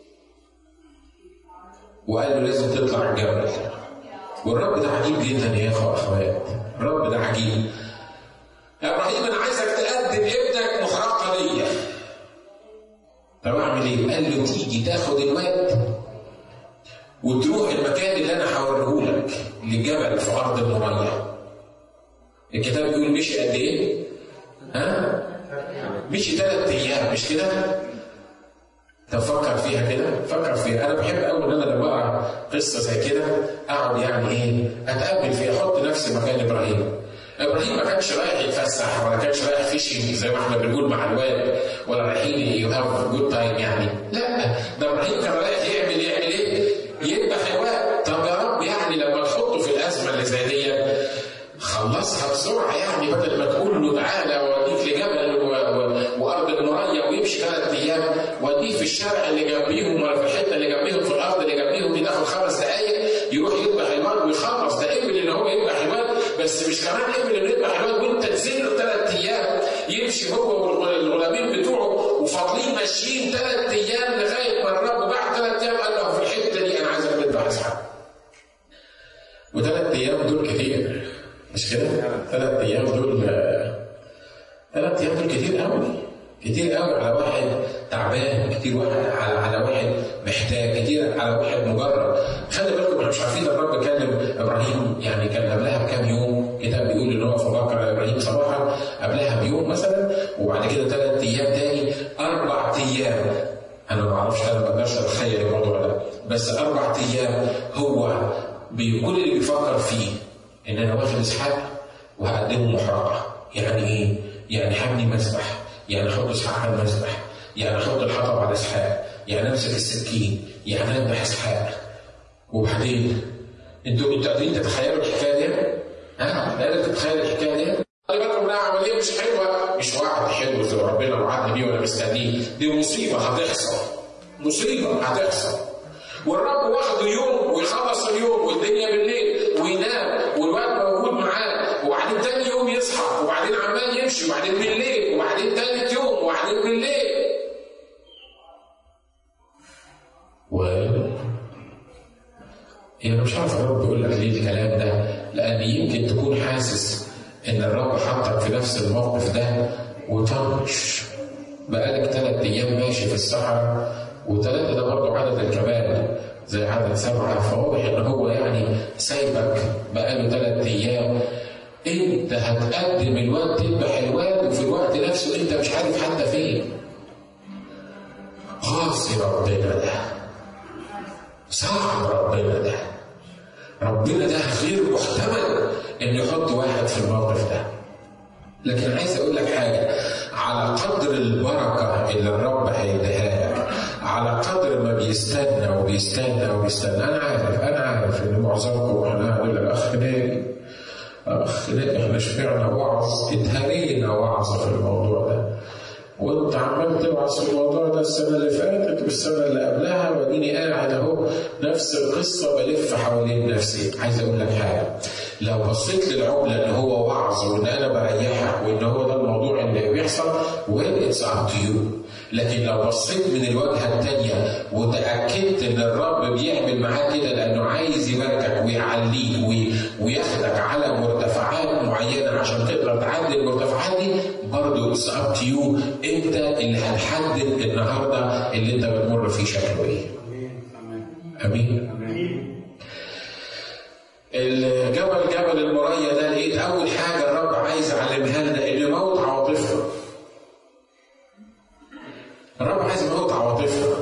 Speaker 1: وقال له لازم تطلع الجبل والرب ده عجيب جدا يا اخوة اخوات الرب ده عجيب يا ابراهيم انا عايزك تقدم ابنك محرقه ليا طب اعمل ايه؟ قال له تيجي تاخد الواد وتروح المكان اللي انا هوريه لك للجبل في ارض المريا الكتاب بيقول مشي قد ايه؟ ها؟ مشي ثلاث ايام مش كده؟ طب فكر فيها كده فكر فيها انا بحب قوي ان انا لما اقرا قصه زي كده اقعد يعني ايه اتامل فيها احط نفسي مكان ابراهيم ابراهيم ما كانش رايح يتفسح ولا كانش رايح فيشنج زي ما احنا بنقول مع الواد ولا رايحين يو هاف جود تايم يعني لا ده ابراهيم كان رايح يعمل يعمل ايه؟ يذبح الواد طب يا رب يعني لما تحطه في الازمه اللي زي دي خلصها بسرعه يعني بدل ما تقول له تعالى واوديك لجبل و... و... وارض المريا ويمشي ثلاث ايام واديه في الشارع اللي جنبيهم ولا في الحته اللي جنبيهم في الارض اللي جنبيهم دي تاخد خمس دقائق يروح يذبح الواد ويخلص ده قبل ان هو يذبح الواد بس مش كمان قبل انه يذبح الواد وانت تزن ثلاث ايام يمشي هو والغلامين بتوعه وفاضلين ماشيين ثلاث ايام لغايه ما الرب بعد ثلاث ايام قال له في الحته دي انا عايزك تذبح اسحاق وثلاث ايام دول كتير مش كده؟ ثلاث ايام دول ثلاث ايام دول كتير قوي كتير قوي على واحد تعبان كتير واحد على على واحد محتاج كتير على واحد مجرد خلي بالكم احنا مش عارفين الرب كلم ابراهيم يعني كان قبلها بكام يوم كتاب بيقول ان هو فبكر ابراهيم صباحا قبلها بيوم مثلا وبعد كده ثلاث ايام تاني اربع ايام انا ما اعرفش انا ما اقدرش اتخيل الموضوع ده بس اربع ايام هو بكل اللي بيفكر فيه ان انا واخد اسحاق وهقدمه محرقه يعني ايه؟ يعني هبني مسبح يعني احط اسحاق على المسبح يعني احط الحطب على اسحاق يعني امسك السكين يعني اذبح اسحاق وبعدين انتوا انتوا قادرين تتخيلوا الحكايه دي؟ ها؟ قادر تتخيل الحكايه دي؟ خلي بالكم انها عمليه مش حلوه مش وعد حلو زي ربنا وعدني بيه ولا مستنيه دي مصيبه هتحصل مصيبه هتحصل والرب واخد يوم ويخلص اليوم والدنيا بالليل وينام والوقت موجود معاه وبعدين تاني يوم يصحى وبعدين عمال يمشي وبعدين بالليل وبعدين تالت يوم وبعدين بالليل و يعني مش عارف الرب بيقول لك ليه الكلام ده لان يمكن تكون حاسس ان الرب حطك في نفس الموقف ده وطنش بقالك ثلاث ايام ماشي في الصحراء وثلاثه ده برضه عدد الكمال زي عدد سبعه فواضح ان هو يعني سايبك بقاله ثلاث ايام انت هتقدم الواد تذبح الواد وفي الوقت نفسه انت مش عارف حتى فين قاسي ربنا ده صعب ربنا ده ربنا ده غير محتمل انه يحط واحد في الموقف ده لكن عايز اقول لك حاجه على قدر البركه اللي الرب هيديها لك على قدر ما بيستنى وبيستنى وبيستنى انا عارف انا عارف ان معظمكم احنا هنقول لك اخ ناجي اخ ناجي احنا شبعنا وعظ اتهرينا وعظ في الموضوع ده وانت عمال توعظ في الموضوع ده السنه اللي فاتت والسنه اللي قبلها واديني قاعد اهو نفس القصه بلف حوالين نفسي عايز اقول لك حاجه لو بصيت للعقله ان هو وعظ وان انا بريحك وان هو ده الموضوع اللي بيحصل ويل اتس اب تو يو لكن لو بصيت من الواجهه الثانيه وتاكدت ان الرب بيعمل معاك كده لانه عايز يباركك ويعليك وي- وياخدك على مرتفعات معينه عشان تقدر تعدي المرتفعات دي برضه اتس اب تو يو انت اللي هتحدد النهارده اللي انت بتمر فيه شكله ايه. امين. الجبل جبل المريا ده لقيت اول حاجه الرب عايز يعلمها لنا انه يموت عواطفنا. الرب عايز يموت عواطفنا.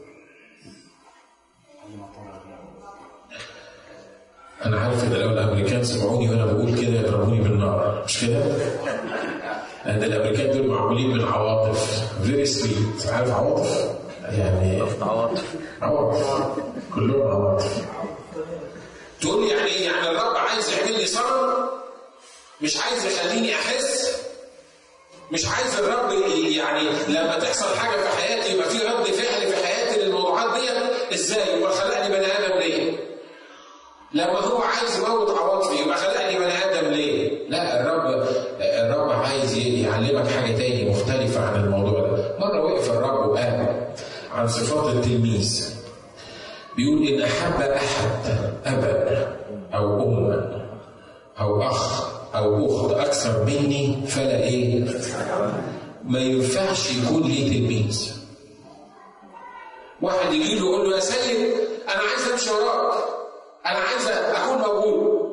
Speaker 1: انا عارف ان لو الامريكان سمعوني وانا بقول كده يضربوني بالنار مش كده؟ لان الامريكان دول معمولين من عواطف فيري سويت عارف عواطف؟ يعني
Speaker 2: عواطف
Speaker 1: عواطف كلهم عواطف تقول لي يعني ايه؟ يعني الرب عايز يعمل لي صنم مش عايز يخليني احس مش عايز الرب ي- يعني لما تحصل حاجه في حياتي يبقى في رد فعل في حياتي للموضوعات دي ازاي؟ هو خلقني بني ادم ليه؟ لما هو عايز يموت عواطفي يبقى خلقني بني ادم ليه؟ لا الرب الرب عايز يعلمك حاجه تاني مختلفه عن الموضوع ده. مره وقف الرب وقال عن صفات التلميذ بيقول ان احب احد ابا او اما او اخ او اخت اكثر مني فلا ايه؟ ما ينفعش يكون ليه تلميذ. واحد يجي له يقول له يا سيد انا عايز امشي وراك انا عايز اكون موجود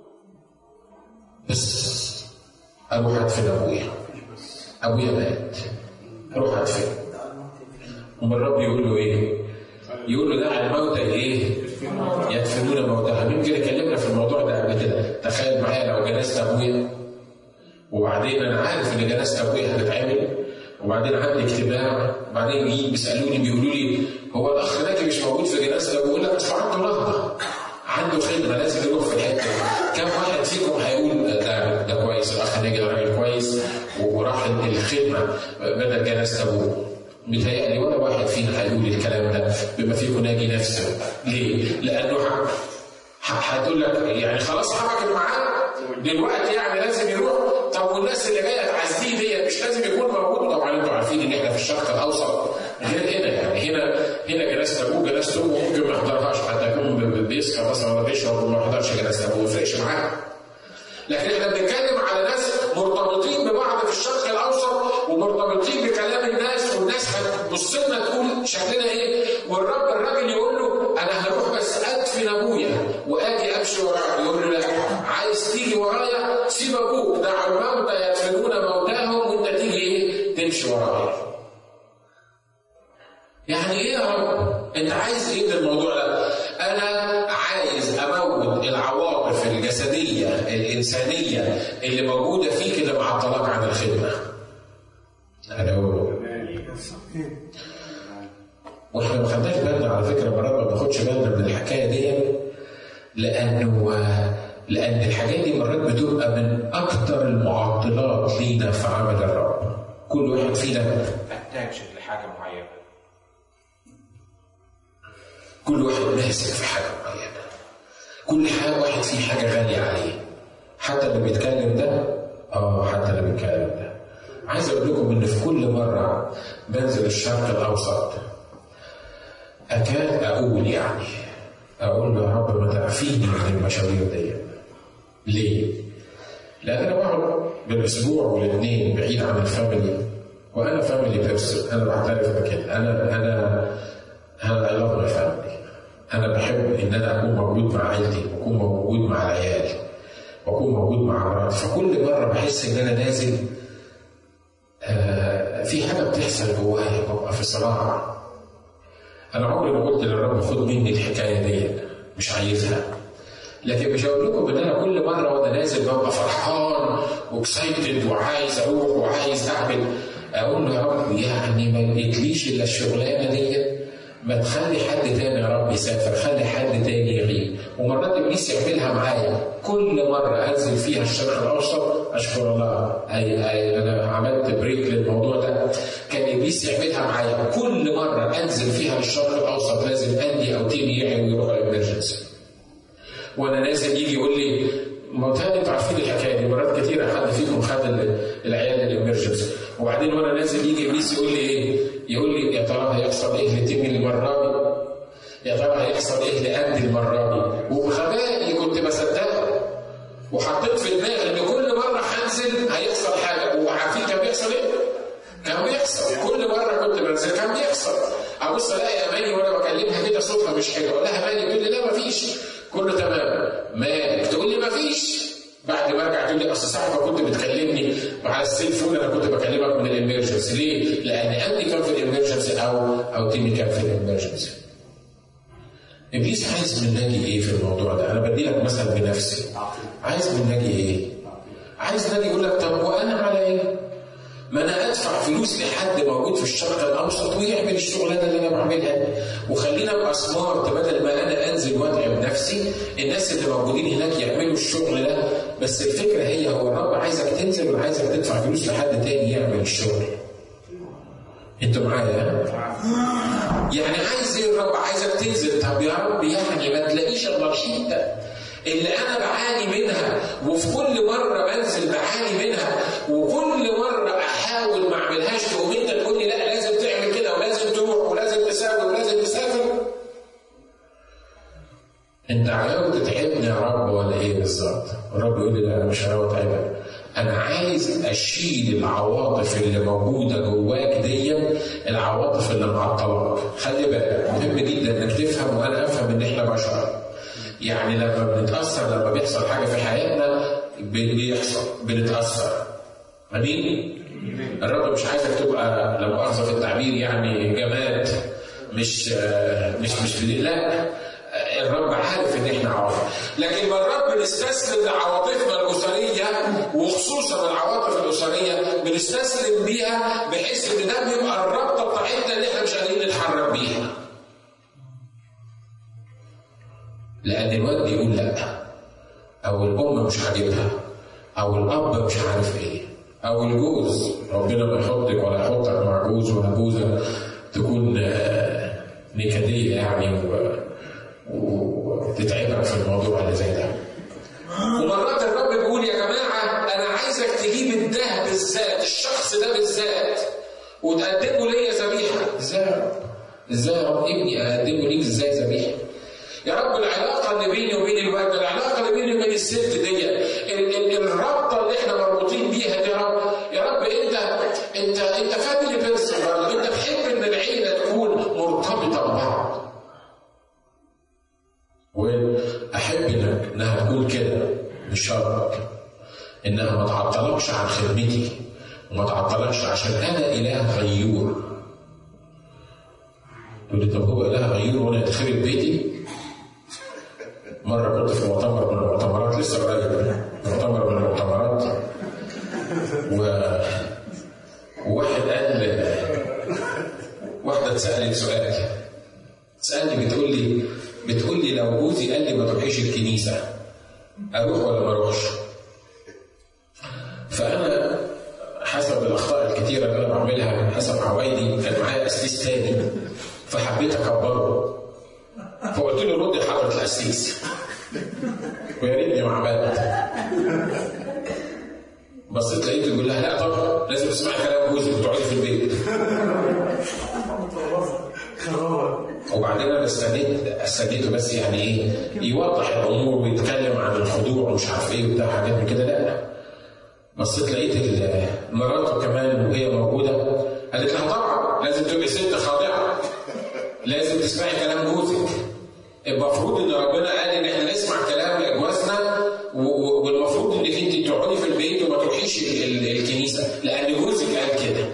Speaker 1: بس اروح ادفن ابويا ابويا مات اروح ادفن أما الرب يقول له ايه؟ يقول له دع الموتى ايه؟ يدفنون موتاهم يمكن اتكلمنا في الموضوع ده قبل كده تخيل معايا لو جنازه ابويا وبعدين انا عارف ان جنازه ابويا هتتعمل وبعدين عندي اجتماع وبعدين يجي بيسالوني بيقولوا لي هو الاخ ناجي مش موجود في جنازه ابويا لا بس عنده نهضه عنده خدمه لازم يروح في الحته دي. كم واحد فيكم هيقول ده ده كويس الاخ ناجي ده راجل كويس وراح الخدمه بدل جنازه ابوه متهيألي ولا واحد فينا هيقول الكلام ده بما فيكم ناجي نفسه ليه؟ لأنه ح- ح- هتقول لك يعني خلاص حبكت معاه دلوقتي يعني لازم يروح طب والناس اللي جايه تعزيه دي مش لازم يكون موجود طبعا انتوا عارفين ان احنا في الشرق الاوسط غير هنا يعني هنا هنا جنازه ابوه جنازه امه ممكن ما يحضرهاش حتى يكون ب- ب- بيسكر مثلا ولا بيشرب وما يحضرش جنازه ابوه ما يفرقش معاه لكن احنا بنتكلم على ناس مرتبطين ببعض في الشرق الاوسط ومرتبطين بكلام الناس والناس هتبص لنا تقول شكلنا ايه والرب الراجل يقول له انا هروح بس ادفن ابويا واجي امشي وراه يقول له لا عايز تيجي ورايا سيب ابوك دع الموتى يدفنون موتاهم وانت تيجي ايه تمشي ورايا يعني ايه يا رب؟ انت عايز ايه من الموضوع ده؟ انا عايز اموت العواطف الجسديه الانسانيه اللي موجوده فيك اللي معطلاك عن الخدمه. انا اقول واحنا ما خدناش بالنا على فكره مرات ما بناخدش بالنا من الحكايه دي لانه لان الحاجات دي مرات بتبقى من اكثر المعطلات لينا في عمل الرب. كل واحد فينا اتاكشن لحاجه معينه. كل واحد ماسك في حاجه معينه. كل حاجه واحد فيه حاجه غاليه عليه. حتى اللي بيتكلم ده اه حتى اللي بيتكلم ده. عايز اقول لكم ان في كل مره بنزل الشرق الاوسط اكاد اقول يعني اقول له يا رب ما تعفيني من المشاوير دي. ليه؟ لان انا بقعد بالاسبوع والاثنين بعيد عن الفاميلي وانا فاميلي بيرسون انا بعترف بكده انا انا انا اي لاف ماي فاميلي انا بحب ان انا اكون موجود مع عيلتي واكون موجود مع العيال واكون موجود مع مراتي فكل مره بحس ان انا نازل آه في حاجه بتحصل جوايا ببقى في صراع انا عمري ما قلت للرب خد مني الحكايه دي مش عايزها لكن مش هقول لكم ان انا كل مره وانا نازل ببقى فرحان واكسايتد وعايز اروح وعايز اعمل اقول له يا رب يعني ما لقيتليش الا الشغلانه دي ما تخلي حد تاني يا رب يسافر خلي حد تاني يغيب ومرات ابليس يعملها معايا كل مره انزل فيها الشرق الاوسط اشكر الله أي أي انا عملت بريك للموضوع ده كان ابليس يعملها معايا كل مره انزل فيها للشرق الاوسط لازم اندي او تيم يعي ويروح الامرجنسي وانا نازل يجي يقول لي ما تاني انتوا عارفين الحكايه دي مرات كتيره حد فيكم خد العيال الامرجنسي وبعدين وانا نازل يجي ابليس يقول لي ايه؟ يقول لي يا ترى هيحصل ايه لتيمي المره دي؟ يا ترى هيحصل ايه لاندي المره دي؟ وبغبائي كنت بصدقه وحطيت في دماغي ان كل مره هنزل هيحصل حاجه وعارفين كان بيحصل ايه؟ كان بيحصل كل مره كنت بنزل كان بيحصل ابص الاقي اماني وانا بكلمها كده صوتها مش حلو اقول لها اماني تقول لي لا مفيش كله تمام مالك تقول لي مفيش بعد ما ارجع تقول لي اصل ساعه ما كنت بتكلمني على السيلفون انا كنت بكلمك من الامرجنسي ليه؟ لان اندي كان في الامرجنسي او او تيمي كان في الامرجنسي. ابليس عايز مناجي ايه في الموضوع ده؟ انا بدي لك مثل بنفسي. عايز مناجي ايه؟ عايز ناجي يقول لك طب وانا على ايه؟ ما انا ادفع فلوس لحد موجود في الشرق الاوسط ويعمل الشغلانه اللي انا بعملها دي وخلينا ابقى سمارت بدل ما انا انزل واتعب نفسي الناس اللي موجودين هناك يعملوا الشغل ده بس الفكره هي هو الرب عايزك تنزل ولا عايزك تدفع فلوس لحد تاني يعمل الشغل انتوا معايا يعني عايز ايه الرب عايزك تنزل طب يا رب يعني ما تلاقيش الا الحته اللي انا بعاني منها وفي كل مره بنزل بعاني منها وكل مره احاول ما اعملهاش تقوم انت تقول لي لا لازم تعمل كده ولازم تروح ولازم تسافر ولازم تسافر انت عاوز تتعبني يا رب ولا ايه بالظبط؟ الرب يقول لي لا انا مش هناوي اتعبك انا عايز اشيل العواطف اللي موجوده جواك دي العواطف اللي معطلاك خلي بالك مهم جدا انك تفهم وانا افهم ان احنا بشر يعني لما بنتاثر لما بيحصل حاجه في حياتنا بيحصل بنتاثر امين الرب مش عايزك تبقى لا مؤاخذه في التعبير يعني جماد مش مش مش لا الرب عارف ان احنا عواطف لكن ما الرب بنستسلم لعواطفنا الاسريه وخصوصا العواطف الاسريه بنستسلم بيها بحيث ان ده بيبقى الرابطه بتاعتنا اللي احنا مش قادرين نتحرك بيها لان الواد بيقول لا او الام مش عاجبها او الاب مش عارف ايه او الجوز ربنا ما يحطك ولا يحطك مع جوز ولا جوزه تكون نكديه يعني وتتعبك في الموضوع اللي زي ده. ومرات الرب بيقول يا جماعه انا عايزك تجيب ده بالذات الشخص ده بالذات وتقدمه ليا ذبيحه ازاي يا رب؟ ازاي يا رب ابني اقدمه ليك ازاي ذبيحه؟ يا رب العلاقه اللي بيني وبين الوالد العلاقه اللي بيني وبين الست دي انها ما تعطلكش عن خدمتي وما تعطلكش عشان انا اله غيور تقول لي طب هو اله غيور وانا يتخرب بيتي مره كنت في مؤتمر من المؤتمرات لسه قريب مؤتمر من المؤتمرات و وواحد قال واحده اتسالت سؤال تسالني بتقول لي بتقول لي لو جوزي قال لي ما تروحيش الكنيسه اروح ولا ما اروحش؟ فانا حسب الاخطاء الكتيره اللي انا بعملها حسب عوايدي كان معايا قسيس تاني فحبيت اكبره فقلت له رد حضره القسيس ويا ريتني ما عملت بصيت لقيته بيقول لها لا طبعا لازم تسمعي كلام جوزك وتقعدي في البيت وبعدين انا استنيت استنيته بس يعني ايه يوضح الامور ويتكلم عن الخضوع ومش عارف ايه وبتاع حاجات من كده لا بصيت لقيت ال- مراته كمان وهي موجوده قالت لها طبعا لازم تبقي ست خاضعه لازم تسمعي كلام جوزك المفروض ان ربنا قال ان احنا نسمع كلام جوازنا و- و- والمفروض انك انت تقعدي في البيت وما تروحيش ال- ال- الكنيسه لان جوزك قال كده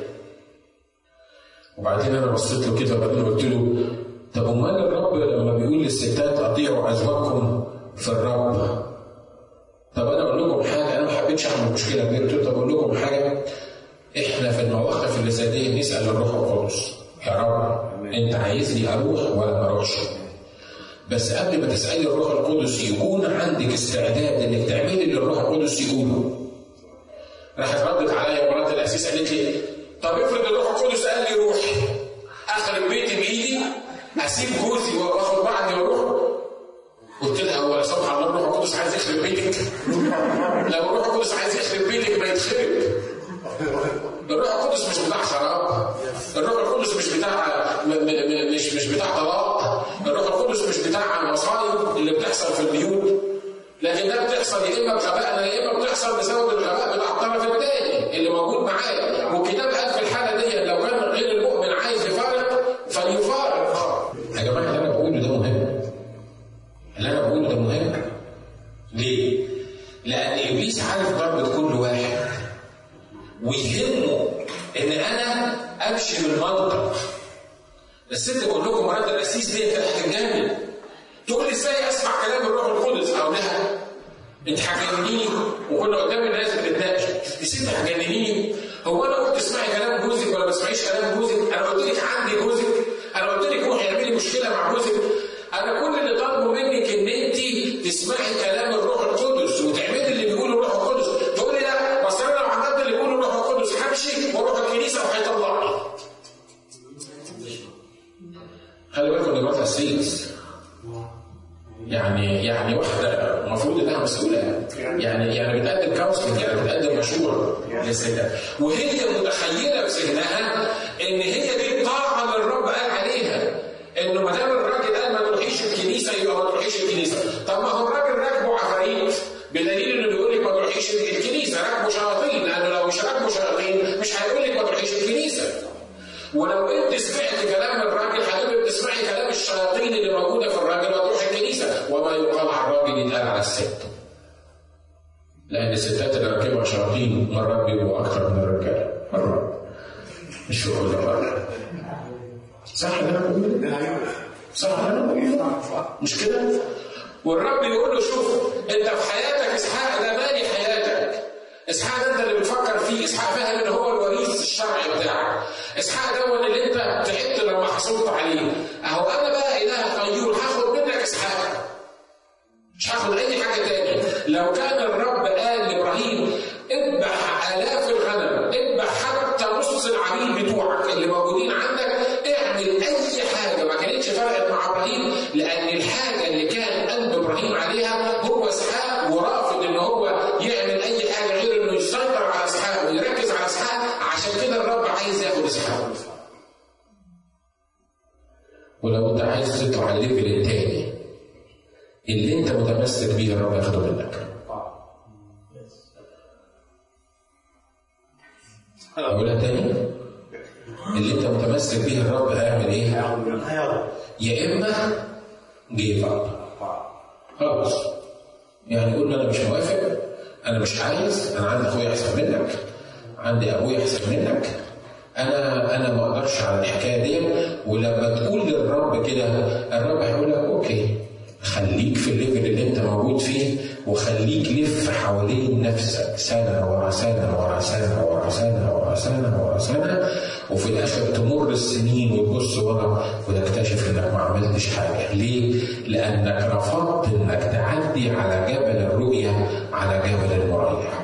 Speaker 1: وبعدين انا بصيت له كده وبعدين قلت له طب امال الرب لما بيقول للستات اطيعوا ازواجكم في الرب طب انا اقول لكم حاجه انا ما حبيتش اعمل مشكله كبيره قلت له طب اقول لكم حاجه احنا في المواقف اللي زي دي نسال الروح القدس يا رب انت عايزني اروح ولا ما اروحش بس قبل ما تسالي الروح القدس يكون عندك استعداد انك تعملي اللي الروح القدس يقوله راحت ردت عليا مرات الاسيس قالت لي طب افرض الروح القدس قال لي روح اخرب بيتي بايدي اسيب جوزي واخد بعضي واروح قلت لها هو سبحان الله الروح القدس عايز يخرب بيتك لو الروح القدس عايز يخرب بيتك ما يتخرب الروح القدس مش بتاع خراب الروح القدس مش بتاع م- م- م- مش مش بتاع طلاق الروح القدس مش بتاع مصايب اللي بتحصل في البيوت لكن ده بتحصل يا اما بغبائنا يا اما بتحصل بسبب الغباء بتاع الطرف الثاني اللي موجود معايا والكتاب قال في الحاله دي لو كان غير المؤمن عايز يفارق فليفارق يا جماعه اللي انا بقوله ده مهم اللي انا بقوله ده مهم ليه؟ لان ابليس عارف ضربه كل واحد ويهمه ان انا امشي بالمنطق الست بقول لكم مرات القسيس دي كانت هتتجنن تقول لي ازاي اسمع كلام الروح القدس اقول لها انت هتجننيني وكنا قدام الناس بنتناقش يا ست هتجننيني هو انا قلت اسمعي كلام جوزك ولا ما تسمعيش كلام جوزك انا قلت لك عندي جوزك انا قلت لك روحي اعملي مشكله مع جوزك انا كل اللي طالبه منك ان انت تسمعي كلام الروح القدس وتعملي اللي بيقوله الروح القدس تقولي لا بس انا لو عملت اللي بيقوله الروح القدس همشي واروح الكنيسه وهيطلعني خلي بالكم دي مرات السيس يعني يعني واحده المفروض انها مسؤوله يعني يعني بتقدم كونسلنج يعني بتقدم مشوره للستات وهي متخيله في ذهنها ان هي دي الطاعه اللي الرب قال عليها انه ما دام الراجل قال ما تروحيش الكنيسه يبقى ما تروحيش الكنيسه طب ما هو الراجل راكبه عفاريت بدليل انه بيقول لك ما تروحيش الكنيسه راكبه شياطين لانه لو مش راكبه شياطين مش هيقول لك ما تروحيش الكنيسه ولو انت سمعت كلام الراجل هتبقى بتسمعي كلام الشياطين اللي موجوده في الراجل وتروح الكنيسه وما يقال على الراجل يتقال على الست. لان الستات اللي راكبها شياطين مرات بيبقوا اكثر من الرجاله مرات مش في كل مره. صح اللي انا بقوله؟ صح اللي انا بقوله؟ مش كده؟ والرب يقول له شوف انت في حياتك اسحاق ده مالي حياتك اسحاق ده انت اللي بتفكر فيه اسحاق فاهم ان هو الوريث الشرعي بتاعك اسحاق ده اللي انت تعبت لما حصلت عليه اهو انا بقى اله غيور هاخد منك اسحاق مش هاخد اي حاجه تاني لو كان الرب قال لابراهيم اذبح الاف الغنم اذبح حتى نص العبيد بتوعك اللي موجودين عندك اعمل اي حاجه ما كانتش فرقت مع ابراهيم لان الحاجه اللي كان قلب ابراهيم عليها هو اسحاق ورافض ان هو يعمل اي حاجه غير انه يسيطر على اسحاق ويركز على اسحاق عشان كده الرب عايز ياخد اسحاق ولو انت عايز تطلع الليفل التاني اللي انت متمسك بيه الرب ياخده منك اقولها تاني اللي انت متمسك بيه الرب هيعمل ايه؟ يا اما جيف اب خلاص يعني قول له انا مش موافق انا مش عايز انا عندي اخويا احسن منك عندي ابويا احسن منك انا انا ما اقدرش على الحكايه دي ولما تقول للرب كده الرب هيقول لك اوكي خليك في الليفل اللي انت موجود فيه وخليك لف حوالين نفسك سنه ورا سنه ورا سنه ورا سنه ورا سنه ورا سنه وفي الاخر تمر السنين وتبص ورا وتكتشف انك ما عملتش حاجه، ليه؟ لانك رفضت انك تعدي على جبل الرؤيه على جبل المريح.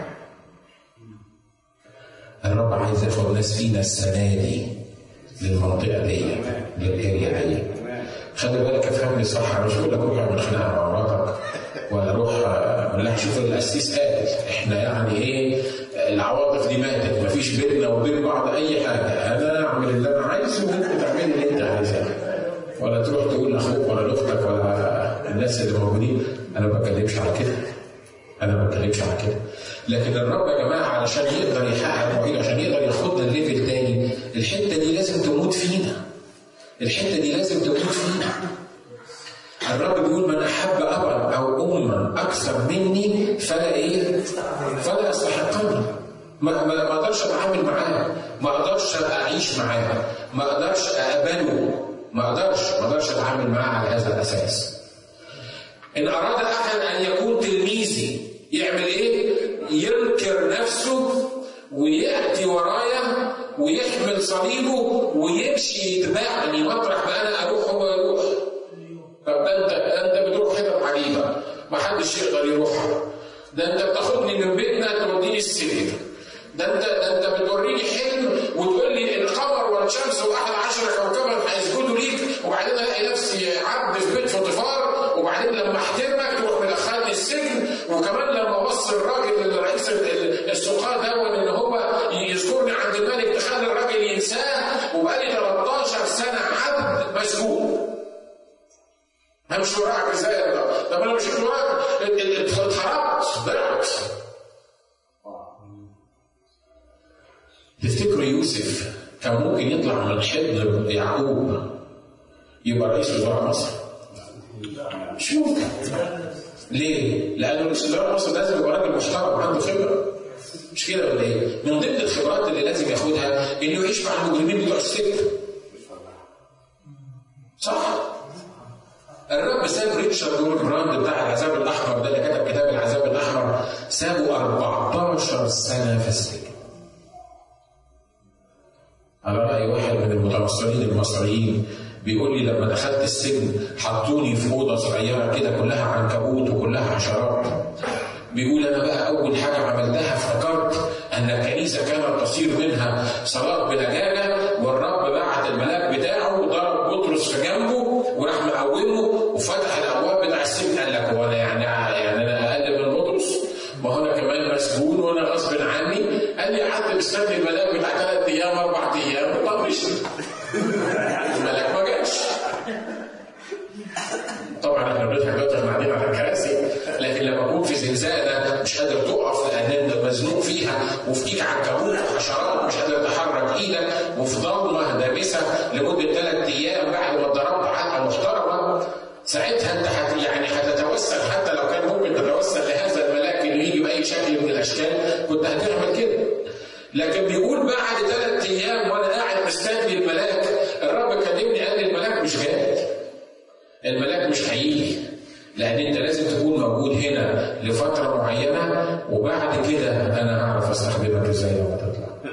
Speaker 1: الرب عايز ياخد ناس فينا السنه دي للمنطقه دي للاريا دي خلي بالك افهمني صح انا مش بقول لك روح اعمل خناقه مع مراتك ولا روح اقول لها شوف القسيس قال احنا يعني ايه العواطف دي ماتت مفيش بيننا وبين بعض اي حاجه انا اعمل اللي انا عايزه وانت تعمل اللي انت عايزاه ولا تروح تقول لاخوك ولا لاختك ولا الناس اللي موجودين انا ما بتكلمش على كده انا ما بتكلمش على كده لكن الرب يا جماعه علشان يقدر يحقق مواعيد عشان يقدر ياخدنا الليفل تاني الحته دي لازم تموت فينا الحته دي لازم تموت فينا الرب بيقول من احب ابا او اما اكثر مني فلا ايه؟ فلا يستحقني ما ما ما اقدرش اتعامل معاه ما اقدرش اعيش معاه ما اقدرش اقبله ما اقدرش ما اقدرش اتعامل معاه على هذا الاساس ان اراد احد ان يكون تلميذي يعمل ايه؟ ينكر نفسه وياتي ورايا ويحمل صليبه ويمشي يتبعني مطرح ما انا اروح هو يروح. طب ده انت انت بتروح حتت عجيبه ما حدش يقدر يروحها. ده انت بتاخدني من بيتنا توديني السجن. ده انت ده انت بتوريني حلم وتقول لي القمر والشمس واحد عشر كوكبا هيسجدوا ليك وبعدين الاقي نفسي عبد في بيت فوتيفار وبعدين لما احترمك تروح مدخلني السجن وكمان لما وصي الراجل رئيس السقاة دون ان هو يذكرني عند الملك تخلي الراجل ينساه وبقالي 13 سنه عبد مسجون. همشي وراك ازاي يا رب؟ طب انا مشيت وراك اتحرمت ضعت. تفتكروا يوسف كان ممكن يطلع من حضن يعقوب يبقى رئيس وزراء مصر؟ مش ممكن. ليه؟ لأن رئيس وزراء مصر لازم يبقى راجل محترم عنده خبرة. مش كده ولا ايه؟ من ضمن الخبرات اللي لازم ياخدها انه يعيش مع المجرمين بتوع السجن. صح؟ الرب ساب ريتشارد وول براند بتاع العذاب الاحمر ده اللي كتب كتاب العذاب الاحمر سابه 14 سنه في السجن. على رأي واحد من المتنصرين المصريين بيقول لي لما دخلت السجن حطوني في أوضة صغيرة كده كلها عنكبوت وكلها حشرات بيقول أنا بقى أول حاجة عملتها افتكرت أن الكنيسة كانت تصير منها صلاة بلجاجة والرب بعت الملاك بتاعه وضرب بطرس في جنبه وراح مقومه وفتح الأبواب بتاع السجن قال لك هو أنا يعني يعني أنا أقل من بطرس ما هو أنا كمان مسجون وأنا غصب عني قال لي قعدت مستني الملاك بتاع ثلاث أيام أربع أيام طنشت الملاك ما جاش طبعا احنا بنضحك دلوقتي احنا قاعدين على الكراسي لكن لما اكون في زنزانه مش قادر تقف لان انت مزنوق فيها وفي ايدك عنكبوت وحشرات مش قادر تحرك ايدك وفي ضلمه دامسه لمده ثلاث ايام بعد ما اتضربت علقه محترمه ساعتها انت هت يعني هتتوسل حتى لو كان ممكن تتوسل لهذا الملاك انه يجي باي شكل من الاشكال كنت هتعمل كده لكن بيقول بعد ثلاث ايام وانا قاعد مستني الملاك الرب كلمني قال لي الملاك مش جاي الملاك مش هيجي لان انت لازم تكون موجود هنا لفتره معينه وبعد كده انا هعرف استخدمك ازاي لما تطلع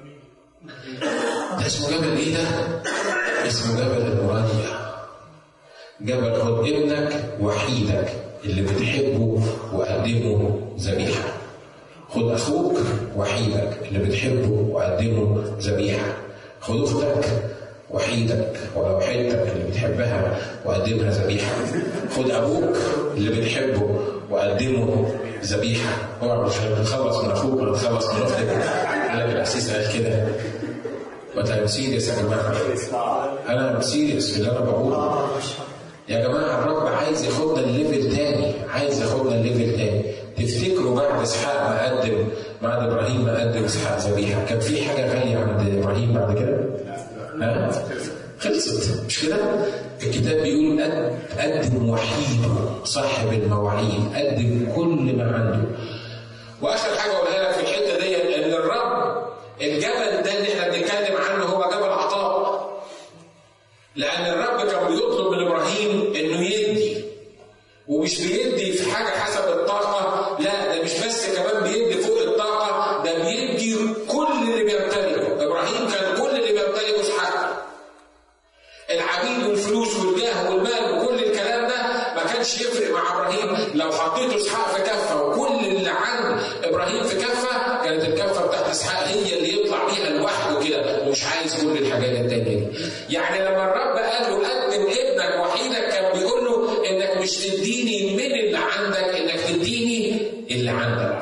Speaker 1: ده اسمه جبل ايه ده؟ اسمه جبل المريع جبل خد ابنك وحيدك اللي بتحبه وقدمه ذبيحه خد اخوك وحيدك اللي بتحبه وقدمه ذبيحه خد اختك وحيدك ولو حيدتك اللي بتحبها وقدمها ذبيحه خد ابوك اللي بتحبه وقدمه ذبيحه اوعى مش تتخلص من اخوك ولا تتخلص من اختك قال لك الاسيس قال كده وانت ام سيريس يا جماعه انا ام سيريس في اللي انا بقوله يا جماعه الرب عايز ياخدنا الليفل تاني عايز ياخدنا الليفل تاني تفتكروا بعد اسحاق ما قدم بعد ابراهيم ما قدم اسحاق ذبيحه كان في حاجه غاليه عند ابراهيم بعد كده؟ ها؟ خلصت مش كده؟ الكتاب بيقول قدم وحيده صاحب المواعيد قدم كل ما عنده واخر حاجه اقولها لك في الحته دي ان الرب الجبل ده اللي احنا بنتكلم عنه هو جبل عطاء لان الرب كان بيطلب من ابراهيم انه يدي ومش بيدي في حاجه حسب الطاقه لا ده مش بس كمان بيدي فوق الطاقه ده بيدي كل اللي بيمتلكه ابراهيم كان كل اللي بيمتلكه اسحاق العبيد والفلوس والجاه والمال وكل الكلام ده ما كانش يفرق مع ابراهيم لو حطيته اسحاق في كفه وكل اللي عند ابراهيم في كفه كانت الكفه بتاعت اسحاق هي اللي يطلع بيها لوحده كده ومش عايز كل الحاجات التانيه دي. يعني لما الرب قال له قدم ابنك وحيدك كان بيقول له انك مش تديني من اللي عندك انك تديني اللي عندك.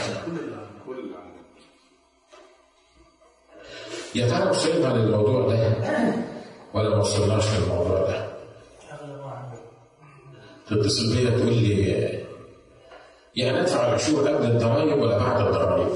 Speaker 1: يا ترى وصلنا للموضوع ده ولا ما وصلناش للموضوع ده؟ تتصل بيا تقول لي يعني ادفع العشور قبل الضرايب ولا بعد الضرايب؟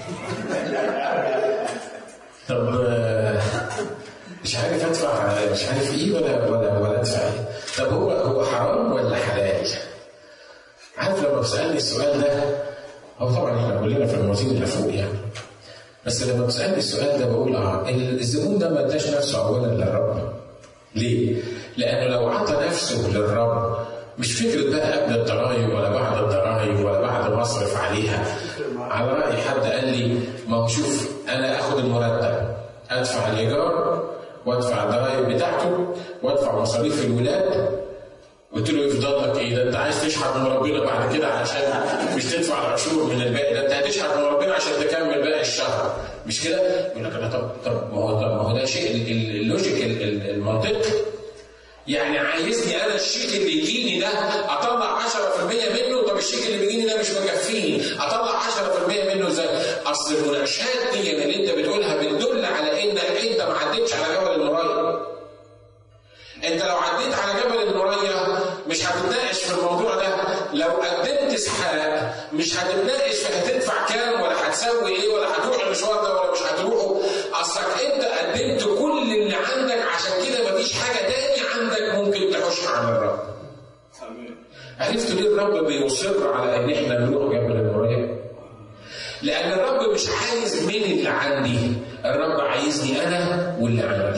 Speaker 1: طب آه، مش عارف ادفع مش عارف ايه ولا ولا ولا ادفع ايه؟ طب هو هو حرام ولا حلال؟ عارف لما بتسالني السؤال ده هو طبعا احنا كلنا في الموازين اللي فوق يعني بس لما بتسالني السؤال ده بقول اه الزبون ده ما اداش نفسه اولا للرب ليه؟ لانه لو اعطى نفسه للرب مش فكرة بقى قبل الضرايب ولا بعد الضرايب ولا بعد ما اصرف عليها على رأي حد قال لي ما هو شوف أنا آخد المرتب أدفع الإيجار وأدفع الضرايب بتاعته وأدفع مصاريف الولاد قلت له يفضل لك ايه ده انت عايز تشحت من ربنا بعد كده عشان مش تدفع العشور من الباقي ده انت هتشحت من ربنا عشان تكمل باقي الشهر مش كده؟ يقول لك انا طب طب ما هو طب ما هو ده شيء ال- ال- اللوجيك ال- ال- المنطقي يعني عايزني انا الشيك اللي يجيني ده اطلع 10% منه طب الشيك اللي بيجيني ده مش مكفيني اطلع 10% منه ازاي؟ اصل المناقشات دي اللي انت بتقولها بتدل على انك انت ما عدتش على جبل المرايه. انت لو عديت على جبل المرايه مش هتتناقش في الموضوع ده لو قدمت اسحاق مش هتتناقش في هتدفع كام ولا هتسوي ايه ولا هتروح المشوار ده ولا مش هتروحه اصلك انت قدمت كل اللي عندك عشان كده مفيش حاجه تاني عندك ممكن تحوشها عن الرب عرفت ليه الرب بيصر على ان احنا نروح جبل المرايه لان الرب مش عايز من اللي عندي الرب عايزني انا واللي عندي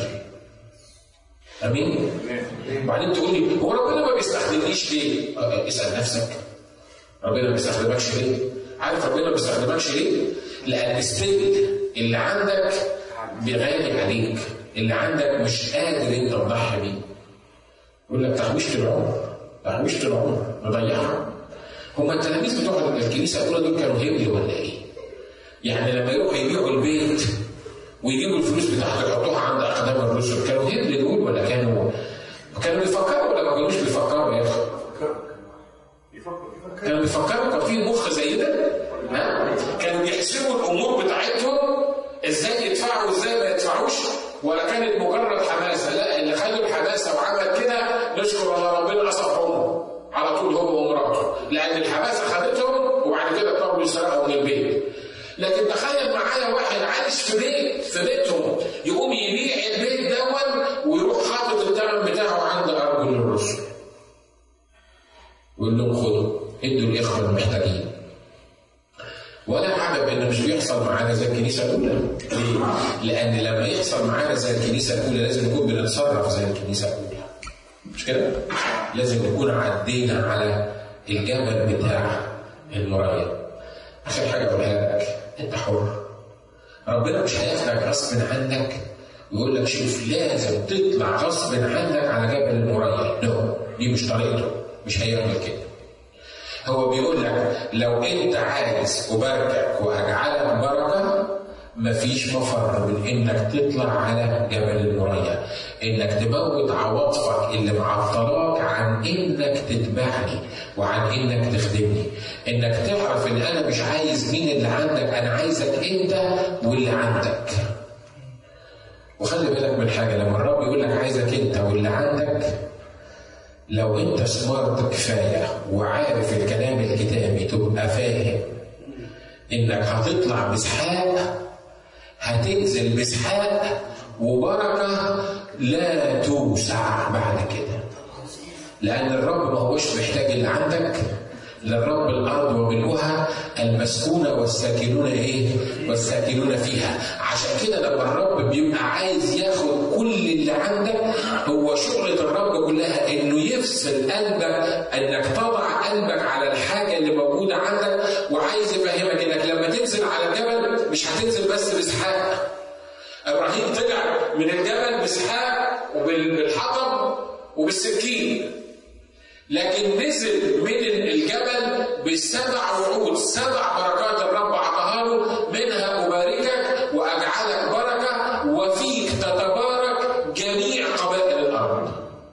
Speaker 1: امين وبعدين تقول لي هو ربنا ما بيستخدمنيش ليه آه، اسال نفسك ربنا ما بيستخدمكش ليه عارف ربنا ما بيستخدمكش ليه لان ستيل اللي عندك بغالي عليك اللي عندك مش قادر انت تضحي بيه يقول لك تحويشة العمر تحويشة العمر نضيعها هما التلاميذ بتوع الكنيسه الاولى دول كانوا هبل ولا ايه؟ يعني لما يروحوا يبيعوا البيت ويجيبوا الفلوس بتاعته يحطوها عند اقدام الرسل كانوا هبل دول ولا كانوا كانوا بيفكروا ولا ما كانوش بيفكروا يا اخي؟ كانوا بيفكروا كان في مخ زي ده؟ ها؟ كانوا بيحسبوا الامور بتاعتهم ازاي يدفعوا وازاي ما يدفعوش ولا كانت مجرد حماسه لا اللي خدوا الحماسه وعمل كده نشكر الله ربنا اصفهم على طول هو ومراته لان الحماسه خدتهم وبعد كده اضطروا يسرقوا من البيت لكن تخيل معايا واحد عايش في بيت في بيتهم يقوم يبيع البيت دون ويروح حاطط الثمن بتاعه عند ارجل الرسل ويقول لهم خدوا ادوا الاخوه المحتاجين ولا عجب ان مش بيحصل معانا زي الكنيسه الاولى ليه؟ لان لما يحصل معانا زي الكنيسه الاولى لازم نكون بنتصرف زي الكنيسه الاولى مش كده؟ لازم نكون عدينا على الجبل بتاع المرايه اخر حاجه اقولها لك انت حر ربنا مش هياخدك غصب عنك ويقول لك شوف لازم تطلع غصب عنك على جبل المرايه نو دي مش طريقته مش هيعمل كده هو بيقول لك لو انت عايز اباركك واجعلك بركه مفيش مفر من انك تطلع على جبل المريا انك تموت عواطفك اللي معطلاك عن انك تتبعني وعن انك تخدمني انك تعرف ان انا مش عايز مين اللي عندك انا عايزك انت واللي عندك وخلي بالك من حاجه لما الرب يقول لك عايزك انت واللي عندك لو انت سمارت كفايه وعارف الكلام الكتابي تبقى فاهم انك هتطلع باسحاق هتنزل باسحاق وبركه لا توسع بعد كده لان الرب ما هوش محتاج اللي عندك للرب الارض وملؤها المسكونه والساكنون ايه؟ والساكنون فيها عشان كده لما الرب بيبقى عايز ياخد كل اللي عندك هو شغله الرب كلها انه يفصل قلبك انك تضع قلبك على الحاجه اللي موجوده عندك وعايز يفهمك انك لما تنزل على الجبل مش هتنزل بس باسحاق ابراهيم طلع من الجبل باسحاق وبالحطب وبالسكين لكن نزل من الجبل بسبع وعود سبع بركات الرب اعطاها له منها اباركك واجعلك بركه وفيك تتبارك جميع قبائل الارض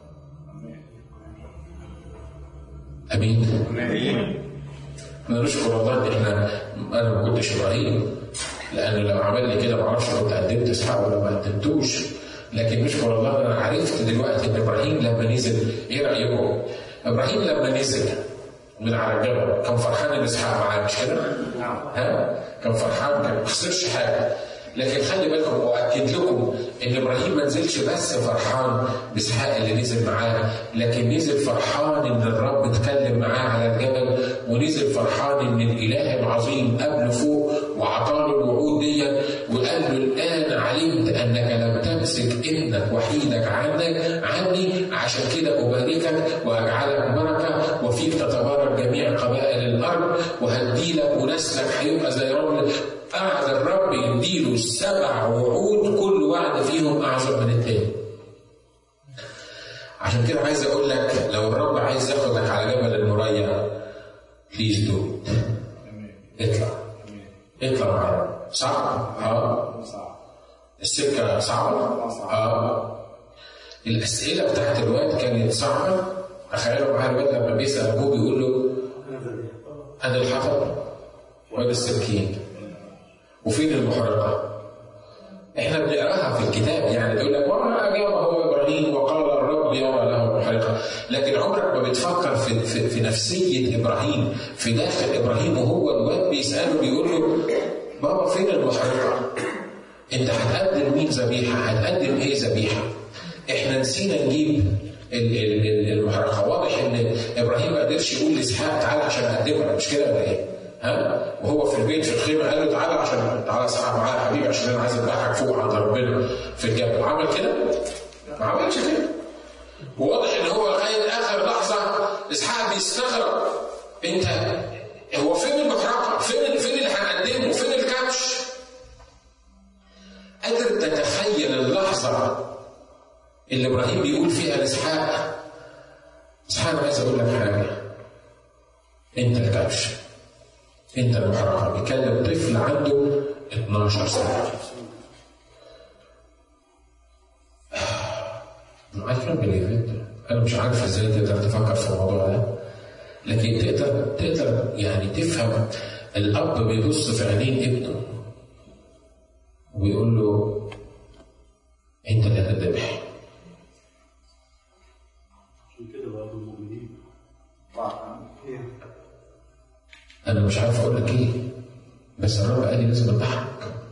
Speaker 1: امين احنا نشكر الله ان احنا انا ما كنتش ابراهيم لان لو عمل لي كده ما اعرفش كنت قدمت اسحاق ولا ما قدمتوش لكن نشكر الله انا عرفت دلوقتي ان ابراهيم لما نزل ايه رايكم؟ ابراهيم لما نزل من على الجبل كان فرحان ان اسحاق معاه مش كده؟ ها؟ كان فرحان كان ما خسرش حاجه لكن خلي بالكم واكد لكم ان ابراهيم ما نزلش بس فرحان باسحاق اللي نزل معاه لكن نزل فرحان ان الرب اتكلم معاه على الجبل ونزل فرحان ان الاله العظيم قابله فوق وعطاله الوعود دي وقال له الان علمت انك لم تمسك ابنك وحيدك عنك عني عشان كده اباركك واجعلك بركه وفيك تتبارك جميع قبائل الارض وهدي لك ونسلك هيبقى زي رمل قعد الرب يديله سبع وعود كل وعد فيهم اعظم من التاني. عشان كده عايز اقول لك لو الرب عايز ياخدك على جبل المريا بليز دو اطلع اطلع معايا صعب؟ اه السكة صعبة؟ اه الأسئلة بتاعت الواد كانت صعبة تخيلوا معايا الواد لما بيسأل أبوه بيقول له أنا الحطب وأنا السكين وفين المحرقة؟ احنا بنقراها في الكتاب يعني تقول لك وما اجاب هو ابراهيم وقال الرب يرى له محرقه لكن عمرك ما بتفكر في, في, في نفسيه ابراهيم في داخل ابراهيم وهو الواد بيساله بيقول له بابا فين المحرقه؟ انت هتقدم مين ذبيحه؟ هتقدم ايه ذبيحه؟ احنا نسينا نجيب المحرقه واضح ان ابراهيم ما قدرش يقول لاسحاق تعالى عشان اقدمها مش كده ولا ايه؟ ها وهو في البيت في الخيمه قال له تعالى عشان تعالى اسحاق معايا يا حبيبي عشان انا عايز اذبحك فوق عند ربنا في الجبل عمل كده؟ ما عملش كده وواضح ان هو لغايه اخر لحظه اسحاق بيستغرب انت هو فين المحرقه؟ فين فين اللي هنقدمه؟ فين الكبش؟ قادر تتخيل اللحظه اللي ابراهيم بيقول فيها لاسحاق اسحاق عايز اقول لك حاجه انت الكبش انت المحرقه بيكلم طفل عنده 12 سنه I can't believe it. انا مش عارف ازاي تقدر تفكر في الموضوع ده لكن تقدر تقدر يعني تفهم الاب بيبص في عينين ابنه ويقول له انت اللي هتذبح انا مش عارف اقول لك ايه بس الرب قال لي لازم اضحك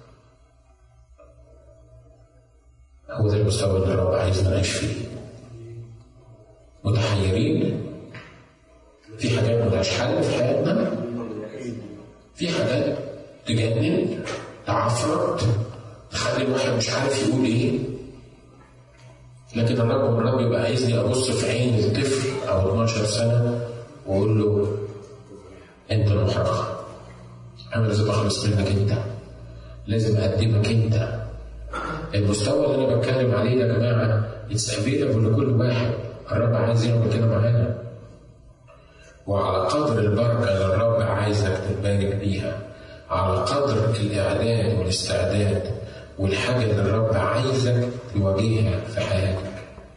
Speaker 1: هو ده المستوى اللي الرب عايزنا نعيش فيه متحيرين في حاجات ملهاش حل في حياتنا في حاجات تجنن تعفرت تخلي الواحد مش عارف يقول ايه لكن الرب الرب يبقى عايزني ابص في عين الطفل او 12 سنه واقول له انت المحرقه انا لازم اخلص منك انت لازم اقدمك انت المستوى اللي انا بتكلم عليه يا جماعه اتس افيلبل لكل واحد الرب عايز يعمل كده معانا وعلى قدر البركه اللي الرب عايزك تتبارك بيها على قدر الاعداد والاستعداد والحاجه اللي الرب عايزك تواجهها في حياتك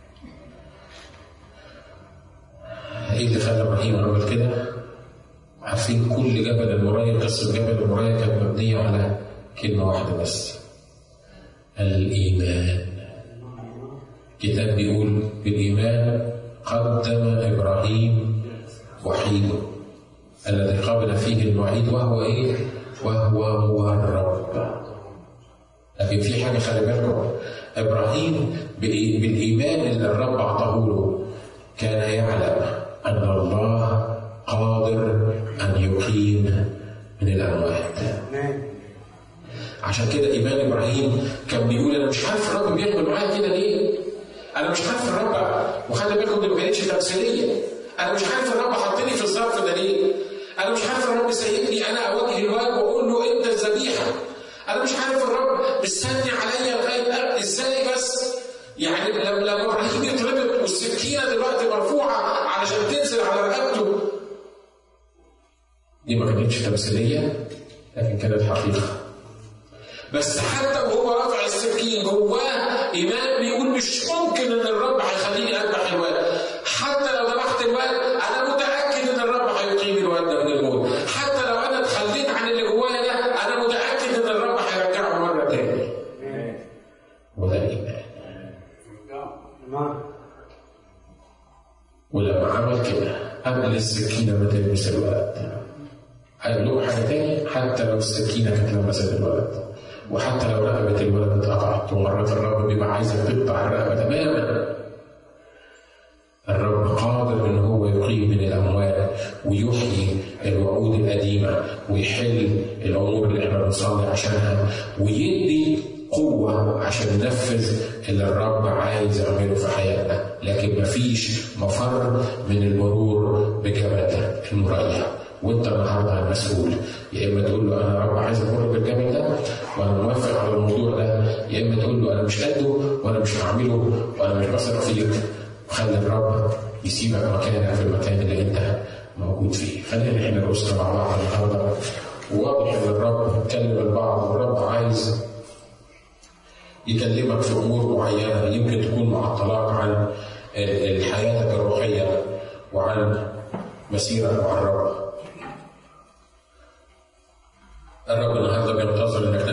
Speaker 1: ايه اللي خلى ابراهيم عمل كده؟ عارفين كل جبل المرايا قصه جبل المرايا كانت مبنيه على كلمه واحده بس الايمان الكتاب بيقول بالايمان قدم ابراهيم وحيده الذي قبل فيه المعيد وهو ايه؟ وهو مهرب لكن في حاجه خلي بالكم ابراهيم بالايمان اللي الرب اعطاه له كان يعلم ان الله قادر يقيم من الأموات
Speaker 2: آمين
Speaker 1: عشان كده ايمان ابراهيم كان بيقول انا مش عارف الرب بيعمل معايا كده ليه؟ انا مش عارف الرب وخلي بالكم دي ما كانتش تمثيليه انا مش عارف الرب حطني في الظرف ده ليه؟ انا مش عارف الرب سايبني انا اوجه الواد واقول له انت الذبيحه انا مش عارف الرب مستني عليا لغايه ازاي بس يعني لما لما ابراهيم يتربط والسكينه دلوقتي مرفوعه علشان تنزل على رقبته دي ما كانتش تمثيليه لكن كانت حقيقه بس حتى وهو رافع السكين جواه ايمان بيقول مش ممكن ان الرب هيخليني اذبح الواد حتى لو ذبحت الواد انا متاكد ان الرب هيقيم الواد ده من الموت حتى لو انا اتخليت عن اللي جوايا ده انا متاكد ان الرب هيرجعه مره تاني وده الايمان
Speaker 2: نعم
Speaker 1: ولما عمل كده قبل السكينه ما تلمس الولد قال له حاجه تاني حتى لو السكينه كانت لمست الولد وحتى لو رقبه الولد اتقطعت ومرات الرب بيبقى عايزك تقطع الرقبه تماما الرب قادر ان هو يقيم من الاموات ويحيي الوعود القديمه ويحل الامور اللي احنا بنصلي عشانها ويدي قوه عشان ننفذ اللي الرب عايز يعمله في حياتنا لكن مفيش مفر من المرور بجبل المريح وانت النهارده المسؤول يا اما تقول له انا يا رب عايز امر بالجبل ده وانا موافق على الموضوع ده يا اما تقول له انا مش قده وانا مش هعمله وانا مش بثق فيك وخلي الرب يسيبك مكانك في المكان اللي انت موجود فيه خلينا احنا نبص مع بعض النهارده وواضح ان الرب بيتكلم البعض والرب عايز يكلمك في امور معينه يمكن تكون معطلاك عن ال- حياتك الروحيه وعن مسيرك مع الرب. الرب النهارده بينتظر انك